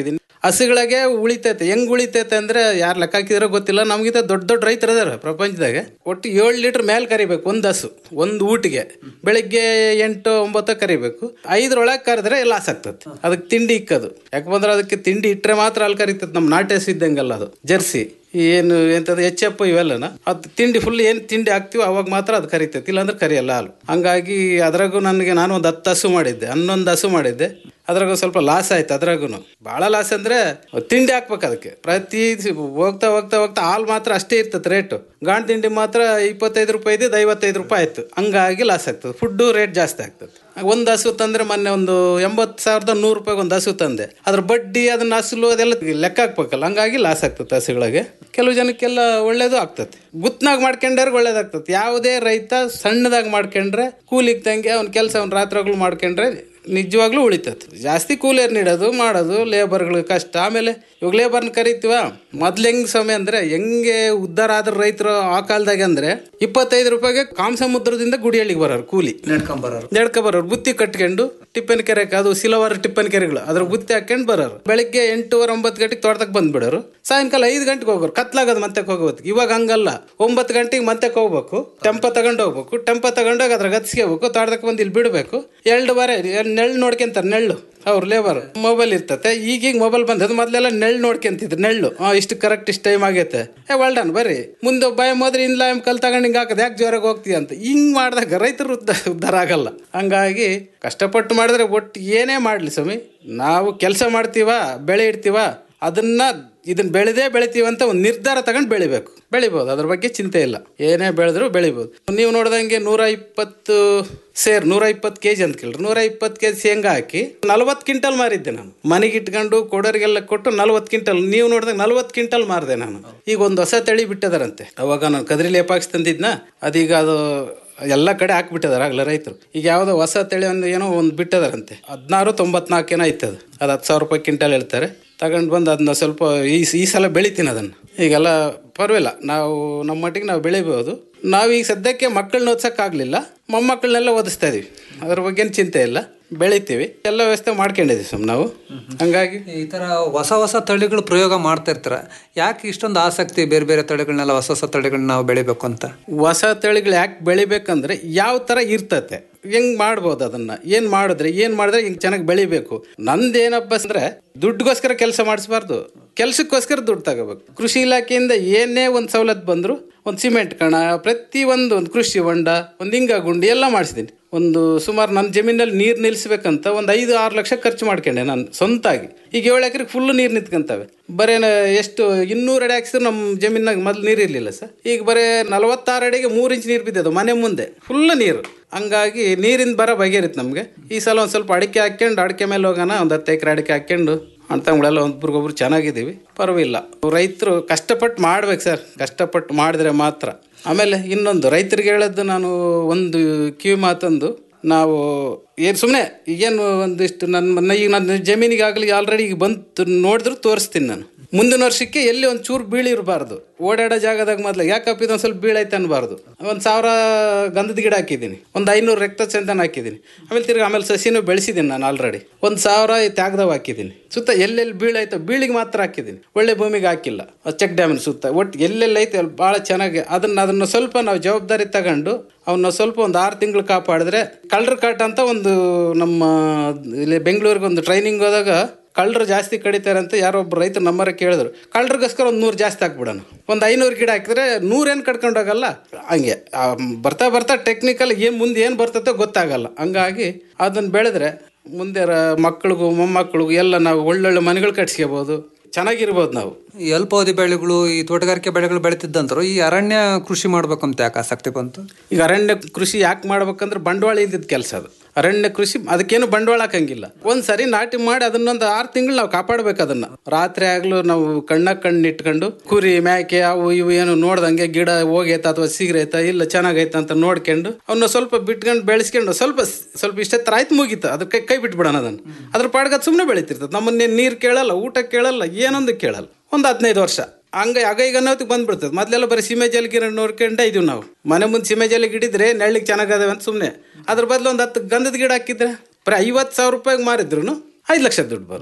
ಹಸುಗಳಿಗೆ ಉಳಿತೈತೆ ಹೆಂಗ್ ಉಳಿತೈತೆ ಅಂದ್ರೆ ಯಾರು ಲೆಕ್ಕ ಹಾಕಿದ್ರೋ ಗೊತ್ತಿಲ್ಲ ನಮ್ಗಿಂತ ದೊಡ್ಡ ದೊಡ್ಡ ರೈತರು ಅದಾರ ಪ್ರಪಂಚದಾಗ ಒಟ್ಟು ಏಳು ಲೀಟರ್ ಮೇಲೆ ಕರಿಬೇಕು ಒಂದು ಹಸು ಒಂದು ಊಟಿಗೆ ಬೆಳಿಗ್ಗೆ ಎಂಟು ಒಂಬತ್ತು ಕರಿಬೇಕು ಐದರೊಳಗೆ ಕರೆದ್ರೆ ಲಾಸ್ ಆಗ್ತದೆ ಅದಕ್ಕೆ ತಿಂಡಿ ಇಕ್ಕದು ಯಾಕೆ ಬಂದ್ರೆ ಅದಕ್ಕೆ ತಿಂಡಿ ಇಟ್ಟರೆ ಮಾತ್ರ ಅಲ್ಲಿ ಕರಿತದೆ ನಮ್ಮ ನಾಟಿ ಹಸು ಇದ್ದಂಗಲ್ಲ ಅದು ಜರ್ಸಿ ಏನು ಎಂತದ್ದು ಎಚ್ ಎಫ್ ಇವೆಲ್ಲನ ಅದು ತಿಂಡಿ ಫುಲ್ ಏನು ತಿಂಡಿ ಹಾಕ್ತಿವೋ ಅವಾಗ ಮಾತ್ರ ಅದು ಕರಿತೈತಿ ಇಲ್ಲಾಂದ್ರೆ ಕರಿಯಲ್ಲ ಹಾಲು ಹಂಗಾಗಿ ಅದ್ರಾಗೂ ನನಗೆ ನಾನು ಒಂದು ಹತ್ತು ಹಸು ಮಾಡಿದ್ದೆ ಹನ್ನೊಂದು ಹಸು ಮಾಡಿದ್ದೆ ಅದ್ರಾಗ ಸ್ವಲ್ಪ ಲಾಸ್ ಆಯ್ತು ಅದ್ರಾಗೂ ಭಾಳ ಲಾಸ್ ಅಂದ್ರೆ ತಿಂಡಿ ಹಾಕ್ಬೇಕು ಅದಕ್ಕೆ ಪ್ರತಿ ಸಿ- ಹೋಗ್ತಾ ಹೋಗ್ತಾ ಹೋಗ್ತಾ ಹಾಲು ಮಾತ್ರ ಅಷ್ಟೇ ಇರ್ತದೆ ರೇಟು ಗಾಣ್ ತಿಂಡಿ ಮಾತ್ರ ಇಪ್ಪತ್ತೈದು ರೂಪಾಯಿ ಇದ್ದಿದ್ದು ಐವತ್ತೈದು ರೂಪಾಯಿ ಆಯ್ತು ಹಂಗಾಗಿ ಲಾಸ್ ಆಗ್ತದೆ ಫುಡ್ಡು ರೇಟ್ ಜಾಸ್ತಿ ಆಗ್ತದೆ ಒಂದು ಹಸು ತಂದ್ರೆ ಮೊನ್ನೆ ಒಂದು ಎಂಬತ್ತು ಸಾವಿರದ ನೂರು ರೂಪಾಯಿ ಒಂದು ಹಸು ತಂದೆ ಅದ್ರ ಬಡ್ಡಿ ಅದನ್ನ ಹಸುಲು ಅದೆಲ್ಲ ಲೆಕ್ಕ ಹಾಕ್ಬೇಕಲ್ಲ ಹಂಗಾಗಿ ಲಾಸ್ ಆಗ್ತದೆ ಹಸುಗಳಿಗೆ ಕೆಲವು ಜನಕ್ಕೆಲ್ಲ ಒಳ್ಳೇದು ಆಗ್ತದೆ ಗುತ್ನಾಗ ಮಾಡ್ಕೊಂಡ್ರೆ ಒಳ್ಳೇದಾಗ್ತದೆ ಯಾವುದೇ ರೈತ ಸಣ್ಣದಾಗಿ ಮಾಡ್ಕೊಂಡ್ರೆ ಕೂಲಿಗೆ ತಂಗೆ ಅವ್ನ ಕೆಲಸ ಅವ್ನ ರಾತ್ರಿಗಳು ಮಾಡ್ಕೊಂಡ್ರೆ ನಿಜವಾಗ್ಲೂ ಉಳಿತದೆ ಜಾಸ್ತಿ ಕೂಲಿಯರ್ ನೀಡೋದು ಮಾಡೋದು ಲೇಬರ್ಗಳಿಗೆ ಕಷ್ಟ ಆಮೇಲೆ ಇವಾಗ ಲೇಬರ್ನ ಕರಿತೀವ ಮೊದ್ಲು ಹೆಂಗ್ ಸಮಯ ಅಂದ್ರೆ ಹೆಂಗೆ ಉದ್ಧಾರ ಆದ್ರ ರೈತರು ಆ ಕಾಲದಾಗ ಅಂದ್ರೆ ಇಪ್ಪತ್ತೈದು ರೂಪಾಯಿಗೆ ಕಾಮಸಮುದ್ರದಿಂದ ಗುಡಿಹಳ್ಳಿಗೆ ಬರೋರು ಕೂಲಿ ನಡ್ಕೊಂಬರೋರು ನಡ್ಕೊ ಬರೋರು ಬುತ್ತಿ ಕಟ್ಕೊಂಡು ಟಿಪ್ಪನ್ ಕೆರೆ ಅದು ಸಿಲವರ್ ಟಿಪ್ಪನ್ ಕೆರೆಗಳು ಅದ್ರ ಬುತ್ತಿ ಹಾಕೊಂಡು ಬರೋರು ಬೆಳಿಗ್ಗೆ ಎಂಟೂವರೆ ಒಂಬತ್ತು ಗಂಟೆಗೆ ತೋಟದಾಗ ಬಂದ್ಬಿಡೋರು ಸಾಯಂಕಾಲ ಐದು ಗಂಟೆಗೆ ಹೋಗೋರು ಕತ್ಲಾಗದು ಮತ್ತೆ ಹೋಗೋದು ಇವಾಗ ಹಂಗಲ್ಲ ಒಂಬತ್ತು ಗಂಟೆಗೆ ಮತ್ತೆ ಹೋಗ್ಬೇಕು ಟೆಂಪ ತಗೊಂಡು ಹೋಗ್ಬೇಕು ಟೆಂಪ ತಗೊಂಡೋಗಿ ಅದ್ರ ಗತ್ಸ್ಕೋಬೇಕು ತೋಟದಾಗ ಬಂದು ಇಲ್ಲಿ ಬಿಡಬೇಕು ಎರಡು ಬಾರೆ ನೆಳ್ಳು ನೋಡ್ಕೊಂತಾರೆ ನೆಳ್ಳು ಅವ್ರು ಲೇಬರ್ ಮೊಬೈಲ್ ಇರ್ತತೆ ಈಗೀಗ ಮೊಬೈಲ್ ಬಂದದ್ದು ಮೊದಲೆಲ್ಲ ನೆಳ್ಳು ನೋಡ್ಕೊಂತಿದ್ರು ನೆಳ್ಳು ಹಾಂ ಇಷ್ಟು ಕರೆಕ್ಟ್ ಇಷ್ಟು ಟೈಮ್ ಆಗೈತೆ ಏ ಡನ್ ಬರ್ರಿ ಮುಂದೆ ಭಯ ಹೋದ್ರೆ ಇಲ್ಲ ಎಮ್ ಕಲ್ ತಗೊಂಡು ಹಿಂಗೆ ಹಾಕದು ಯಾಕೆ ಜೋರಾಗಿ ಹೋಗ್ತೀಯ ಅಂತ ಹಿಂಗೆ ಮಾಡಿದಾಗ ರೈತರು ಉದ್ದ ಉದ್ಧಾರ ಆಗಲ್ಲ ಹಂಗಾಗಿ ಕಷ್ಟಪಟ್ಟು ಮಾಡಿದ್ರೆ ಒಟ್ಟು ಏನೇ ಮಾಡಲಿ ಸ್ವಾಮಿ ನಾವು ಕೆಲಸ ಮಾಡ್ತೀವ ಬೆಳೆ ಇಡ್ತೀವ ಅದನ್ನ ಇದನ್ನ ಬೆಳೆದೇ ಬೆಳಿತೀವಿ ಅಂತ ಒಂದು ನಿರ್ಧಾರ ತಗೊಂಡು ಬೆಳಿಬೇಕು ಬೆಳಿಬೋದು ಅದ್ರ ಬಗ್ಗೆ ಚಿಂತೆ ಇಲ್ಲ ಏನೇ ಬೆಳೆದ್ರು ಬೆಳಿಬೋದು ನೀವು ನೋಡ್ದಂಗೆ ನೂರ ಇಪ್ಪತ್ತು ಸೇರ್ ನೂರ ಇಪ್ಪತ್ತು ಕೆ ಜಿ ಅಂತ ಕೇಳ್ರಿ ನೂರ ಇಪ್ಪತ್ತು ಕೆ ಜಿ ಶೇಂಗಾ ಹಾಕಿ ನಲ್ವತ್ತು ಕ್ವಿಂಟಲ್ ಮಾರಿದ್ದೆ ನಾನು ಮನೆಗೆ ಇಟ್ಕೊಂಡು ಕೊಡೋರಿಗೆಲ್ಲ ಕೊಟ್ಟು ನಲ್ವತ್ತು ಕ್ವಿಂಟಲ್ ನೀವು ನೋಡಿದಾಗ ನಲ್ವತ್ತು ಕ್ವಿಂಟಲ್ ಮಾರಿದೆ ನಾನು ಈಗ ಒಂದು ಹೊಸ ತಳಿ ಬಿಟ್ಟದಾರಂತೆ ಅವಾಗ ನಾನು ಕದ್ರಿ ಲೇಪಾಕ್ಸ್ ತಂದಿದ್ನ ಅದೀಗ ಅದು ಎಲ್ಲ ಕಡೆ ಹಾಕ್ಬಿಟ್ಟಿದಾರೆ ಆಗಲ್ಲ ರೈತರು ಈಗ ಯಾವುದೋ ಹೊಸ ತಳಿ ಒಂದು ಏನೋ ಒಂದು ಬಿಟ್ಟದಾರಂತೆ ಹದಿನಾರು ತೊಂಬತ್ನಾಲ್ಕು ಏನೋ ಐತದು ಅದು ಹತ್ತು ಸಾವಿರ ರೂಪಾಯಿ ಕ್ವಿಂಟಲ್ ಹೇಳ್ತಾರೆ ತಗೊಂಡು ಬಂದು ಅದನ್ನ ಸ್ವಲ್ಪ ಈ ಈ ಸಲ ಬೆಳಿತೀನಿ ಅದನ್ನು ಈಗೆಲ್ಲ ಪರವಾಗಿಲ್ಲ ನಾವು ನಮ್ಮ ಮಟ್ಟಿಗೆ ನಾವು ಬೆಳಿಬೋದು ನಾವು ಈಗ ಸದ್ಯಕ್ಕೆ ಮಕ್ಕಳನ್ನ ಓದ್ಸೋಕ್ಕಾಗಲಿಲ್ಲ ಮೊಮ್ಮಕ್ಕಳನ್ನೆಲ್ಲ ಓದಿಸ್ತಾ ಇದೀವಿ ಅದ್ರ ಬಗ್ಗೆ ಏನು ಚಿಂತೆ ಇಲ್ಲ ಬೆಳಿತೀವಿ ಎಲ್ಲ ವ್ಯವಸ್ಥೆ ಮಾಡ್ಕೊಂಡಿದ್ದೀವಿ ಸುಮ್ಮನೆ ನಾವು ಹಂಗಾಗಿ ಈ ತರ ಹೊಸ ಹೊಸ ತಳಿಗಳು ಪ್ರಯೋಗ ಮಾಡ್ತಾ ಇರ್ತಾರೆ ಯಾಕೆ ಇಷ್ಟೊಂದು ಆಸಕ್ತಿ ಬೇರೆ ಬೇರೆ ತಳಿಗಳನ್ನೆಲ್ಲ ಹೊಸ ಹೊಸ ತಳಿಗಳನ್ನ ನಾವು ಬೆಳಿಬೇಕು ಅಂತ ಹೊಸ ತಳಿಗಳು ಯಾಕೆ ಬೆಳಿಬೇಕಂದ್ರೆ ಯಾವ ಥರ ಇರ್ತತೆ ಹೆಂಗ್ ಮಾಡ್ಬೋದು ಅದನ್ನ ಏನ್ ಮಾಡಿದ್ರೆ ಏನ್ ಮಾಡಿದ್ರೆ ಹಿಂಗ್ ಚೆನ್ನಾಗಿ ಬೆಳಿಬೇಕು ನಂದೇನಪ್ಪ ಅಂದ್ರೆ ದುಡ್ಡುಗೋಸ್ಕರ ಕೆಲಸ ಮಾಡಿಸ್ಬಾರ್ದು ಕೆಲ್ಸಕ್ಕೋಸ್ಕರ ದುಡ್ಡು ತಗೋಬೇಕು ಕೃಷಿ ಇಲಾಖೆಯಿಂದ ಏನೇ ಒಂದು ಸವಲತ್ತು ಬಂದ್ರು ಒಂದು ಸಿಮೆಂಟ್ ಕಣ ಪ್ರತಿ ಒಂದು ಒಂದು ಕೃಷಿ ಹೊಂಡ ಒಂದು ಹಿಂಗ ಗುಂಡಿ ಎಲ್ಲ ಮಾಡಿಸಿದ್ದೀನಿ ಒಂದು ಸುಮಾರು ನನ್ನ ಜಮೀನಲ್ಲಿ ನೀರು ನಿಲ್ಲಿಸ್ಬೇಕಂತ ಒಂದು ಐದು ಆರು ಲಕ್ಷ ಖರ್ಚು ಮಾಡ್ಕೊಂಡೆ ನಾನು ಸ್ವಂತಾಗಿ ಈಗ ಏಳು ಎಕರೆಗೆ ಫುಲ್ ನೀರು ನಿಂತ್ಕೊಂತವೆ ಬರೇ ನ- ಎಷ್ಟು ಇನ್ನೂರು ಅಡಿ ಹಾಕ್ಸಿದ್ರೆ ನಮ್ಮ ಜಮೀನಾಗ ಮೊದಲು ನೀರು ಇರಲಿಲ್ಲ ಸರ್ ಈಗ ಬರೇ ನಲವತ್ತಾರು ಅಡಿಗೆ ಮೂರು ಇಂಚ್ ನೀರು ಬಿದ್ದದು ಮನೆ ಮುಂದೆ ಫುಲ್ ನೀರು ಹಂಗಾಗಿ ನೀರಿನ ಬರ ಬಗೆರಿತ್ತು ನಮಗೆ ಈ ಸಲ ಒಂದು ಸ್ವಲ್ಪ ಅಡಿಕೆ ಹಾಕ್ಕೊಂಡು ಅಡಿಕೆ ಮೇಲೆ ಹೋಗೋಣ ಒಂದು ಹತ್ತು ಎಕರೆ ಅಡಿಕೆ ಹಾಕ್ಕೊಂಡು ಅಂತಂಗಳೆಲ್ಲ ಒಬ್ರಿಗೊಬ್ರು ಚೆನ್ನಾಗಿದ್ದೀವಿ ಪರವಾಗಿಲ್ಲ ರೈತರು ಕಷ್ಟಪಟ್ಟು ಮಾಡ್ಬೇಕು ಸರ್ ಕಷ್ಟಪಟ್ಟು ಮಾಡಿದ್ರೆ ಮಾತ್ರ ಆಮೇಲೆ ಇನ್ನೊಂದು ರೈತರಿಗೆ ಹೇಳೋದು ನಾನು ಒಂದು ಕಿವಿ ಮಾತಂದು ನಾವು ಏನು ಸುಮ್ಮನೆ ಈಗೇನು ಒಂದಿಷ್ಟು ನನ್ನ ಈಗ ನನ್ನ ಜಮೀನಿಗಾಗಲಿ ಆಲ್ರೆಡಿ ಈಗ ಬಂದು ನೋಡಿದ್ರು ತೋರಿಸ್ತೀನಿ ನಾನು ಮುಂದಿನ ವರ್ಷಕ್ಕೆ ಎಲ್ಲಿ ಒಂದು ಚೂರು ಬೀಳಿರಬಾರ್ದು ಓಡಾಡೋ ಜಾಗದಾಗ ಮೊದಲು ಯಾಕಪ್ಪ ಇದೊಂದು ಸ್ವಲ್ಪ ಬೀಳೈತೆ ಅನ್ಬಾರ್ದು ಒಂದು ಸಾವಿರ ಗಂಧದ ಗಿಡ ಹಾಕಿದ್ದೀನಿ ಒಂದು ಐನೂರು ರಕ್ತ ಚಂದನ ಹಾಕಿದ್ದೀನಿ ಆಮೇಲೆ ತಿರ್ಗಿ ಆಮೇಲೆ ಸಸಿನೂ ಬೆಳೆಸಿದ್ದೀನಿ ನಾನು ಆಲ್ರೆಡಿ ಒಂದು ಸಾವಿರ ತ್ಯಾಗದವ್ ಹಾಕಿದ್ದೀನಿ ಸುತ್ತ ಎಲ್ಲೆಲ್ಲಿ ಬೀಳೈತೋ ಬೀಳಿಗೆ ಮಾತ್ರ ಹಾಕಿದ್ದೀನಿ ಒಳ್ಳೆ ಭೂಮಿಗೆ ಹಾಕಿಲ್ಲ ಚೆಕ್ ಡ್ಯಾಮಿನ ಸುತ್ತ ಒಟ್ಟು ಎಲ್ಲೆಲ್ಲಿ ಐತೆ ಅಲ್ಲಿ ಭಾಳ ಚೆನ್ನಾಗಿ ಅದನ್ನ ಅದನ್ನ ಸ್ವಲ್ಪ ನಾವು ಜವಾಬ್ದಾರಿ ತಗೊಂಡು ಅವನ್ನ ಸ್ವಲ್ಪ ಒಂದು ಆರು ತಿಂಗಳು ಕಾಪಾಡಿದ್ರೆ ಕಳ್ಳರ ಕಾಟ ಅಂತ ಒಂದು ನಮ್ಮ ಇಲ್ಲಿ ಬೆಂಗಳೂರಿಗೆ ಒಂದು ಟ್ರೈನಿಂಗ್ ಹೋದಾಗ ಕಳ್ಳರು ಜಾಸ್ತಿ ಕಡಿತಾರೆ ಅಂತ ಯಾರೋ ಒಬ್ಬ ರೈತರು ನಮ್ಮರ ಕೇಳಿದ್ರು ಕಳ್ಳರಿಗೋಸ್ಕರ ಒಂದು ನೂರು ಜಾಸ್ತಿ ಹಾಕ್ಬಿಡೋಣ ಒಂದು ಐನೂರು ಗಿಡ ಹಾಕಿದ್ರೆ ನೂರೇನು ಕಡ್ಕೊಂಡು ಹೋಗಲ್ಲ ಹಂಗೆ ಆ, ಬರ್ತಾ ಬರ್ತಾ ಟೆಕ್ನಿಕಲ್ ಏನು ಮುಂದೆ ಏನು ಬರ್ತೈತೋ ಗೊತ್ತಾಗಲ್ಲ ಹಂಗಾಗಿ ಅದನ್ನು ಬೆಳೆದ್ರೆ ಮುಂದೆ ರ- ಮಕ್ಕಳಿಗೂ ಮೊಮ್ಮಕ್ಕಳಿಗೂ ಎಲ್ಲ ನಾವು ಒಳ್ಳೊಳ್ಳೆ ಮನೆಗಳು ಕಟ್ಸ್ಕೋಬೋದು ಚೆನ್ನಾಗಿರ್ಬೋದು ನಾವು ಈ ಅಲ್ಪಾವಧಿ ಬೆಳೆಗಳು ಈ ತೋಟಗಾರಿಕೆ ಬೆಳೆಗಳು ಬೆಳೀತಿದ್ದಂತರು ಈ ಅರಣ್ಯ ಕೃಷಿ ಮಾಡ್ಬೇಕಂತ ಯಾಕೆ ಆಸಕ್ತಿ ಬಂತು ಈಗ ಅರಣ್ಯ ಕೃಷಿ ಯಾಕೆ ಮಾಡ್ಬೇಕಂದ್ರೆ ಬಂಡವಾಳ ಇದ್ದಿದ್ದ ಕೆಲಸ ಅದು ಅರಣ್ಯ ಕೃಷಿ ಅದಕ್ಕೇನು ಬಂಡವಾಳ ಹಾಕಂಗಿಲ್ಲ ಒಂದ್ ಸರಿ ನಾಟಿ ಮಾಡಿ ಅದನ್ನೊಂದು ಆರು ತಿಂಗಳು ನಾವು ಕಾಪಾಡ್ಬೇಕು ಅದನ್ನ ರಾತ್ರಿ ಆಗ್ಲೂ ನಾವು ಕಣ್ಣ ಕಣ್ಣು ಇಟ್ಕೊಂಡು ಕುರಿ ಮೇಕೆ ಅವು ಇವು ಏನು ನೋಡ್ದಂಗೆ ಗಿಡ ಹೋಗೈತ ಅಥವಾ ಸಿಗ್ರೈತ ಇಲ್ಲ ಚೆನ್ನಾಗೈತ ಅಂತ ನೋಡ್ಕೊಂಡು ಅವನ್ನ ಸ್ವಲ್ಪ ಬಿಟ್ಕೊಂಡು ಬೆಳೆಸ್ಕೊಂಡು ಸ್ವಲ್ಪ ಸ್ವಲ್ಪ ಇಷ್ಟೆತ್ತರ ಆಯ್ತು ಮುಗೀತು ಅದ್ರ ಕೈ ಕೈ ಬಿಟ್ಬಿಡೋಣ ಅದನ್ನ ಅದ್ರ ಪಾಡ್ಗದ್ ಸುಮ್ಮನೆ ಬೆಳೀತಿರ್ತದೆ ನಮ್ಮನ್ನೇ ನೀರು ಕೇಳಲ್ಲ ಊಟ ಕೇಳಲ್ಲ ಏನೊಂದು ಕೇಳಲ್ಲ ಒಂದು ಹದಿನೈದು ವರ್ಷ ಹಂಗ ಆಗ ಈಗ ಅನ್ನೋದಕ್ಕೆ ಬಂದ್ಬಿಡ್ತದೆ ಮೊದಲೆಲ್ಲ ಬರೀ ಸೀಮೆ ಜಲ್ ಗಿಡ ನೋಡ್ಕೊಂಡೇ ಇದೀವಿ ನಾವು ಮನೆ ಮುಂದೆ ಸೀಮೆ ಜಲ್ ಗಿಡಿದ್ರೆ ನೆಳ್ಳಿಗೆ ಚೆನ್ನಾಗದವೆ ಅಂತ ಸುಮ್ಮನೆ ಅದ್ರ ಬದಲು ಒಂದು ಹತ್ತು ಗಂಧದ ಗಿಡ ಹಾಕಿದ್ರೆ ಬರೀ ಐವತ್ತು ಸಾವಿರ ರೂಪಾಯಿಗೆ ಮಾರಿದ್ರು ಐದು ಲಕ್ಷ ದುಡ್ಡು ಬರುತ್ತೆ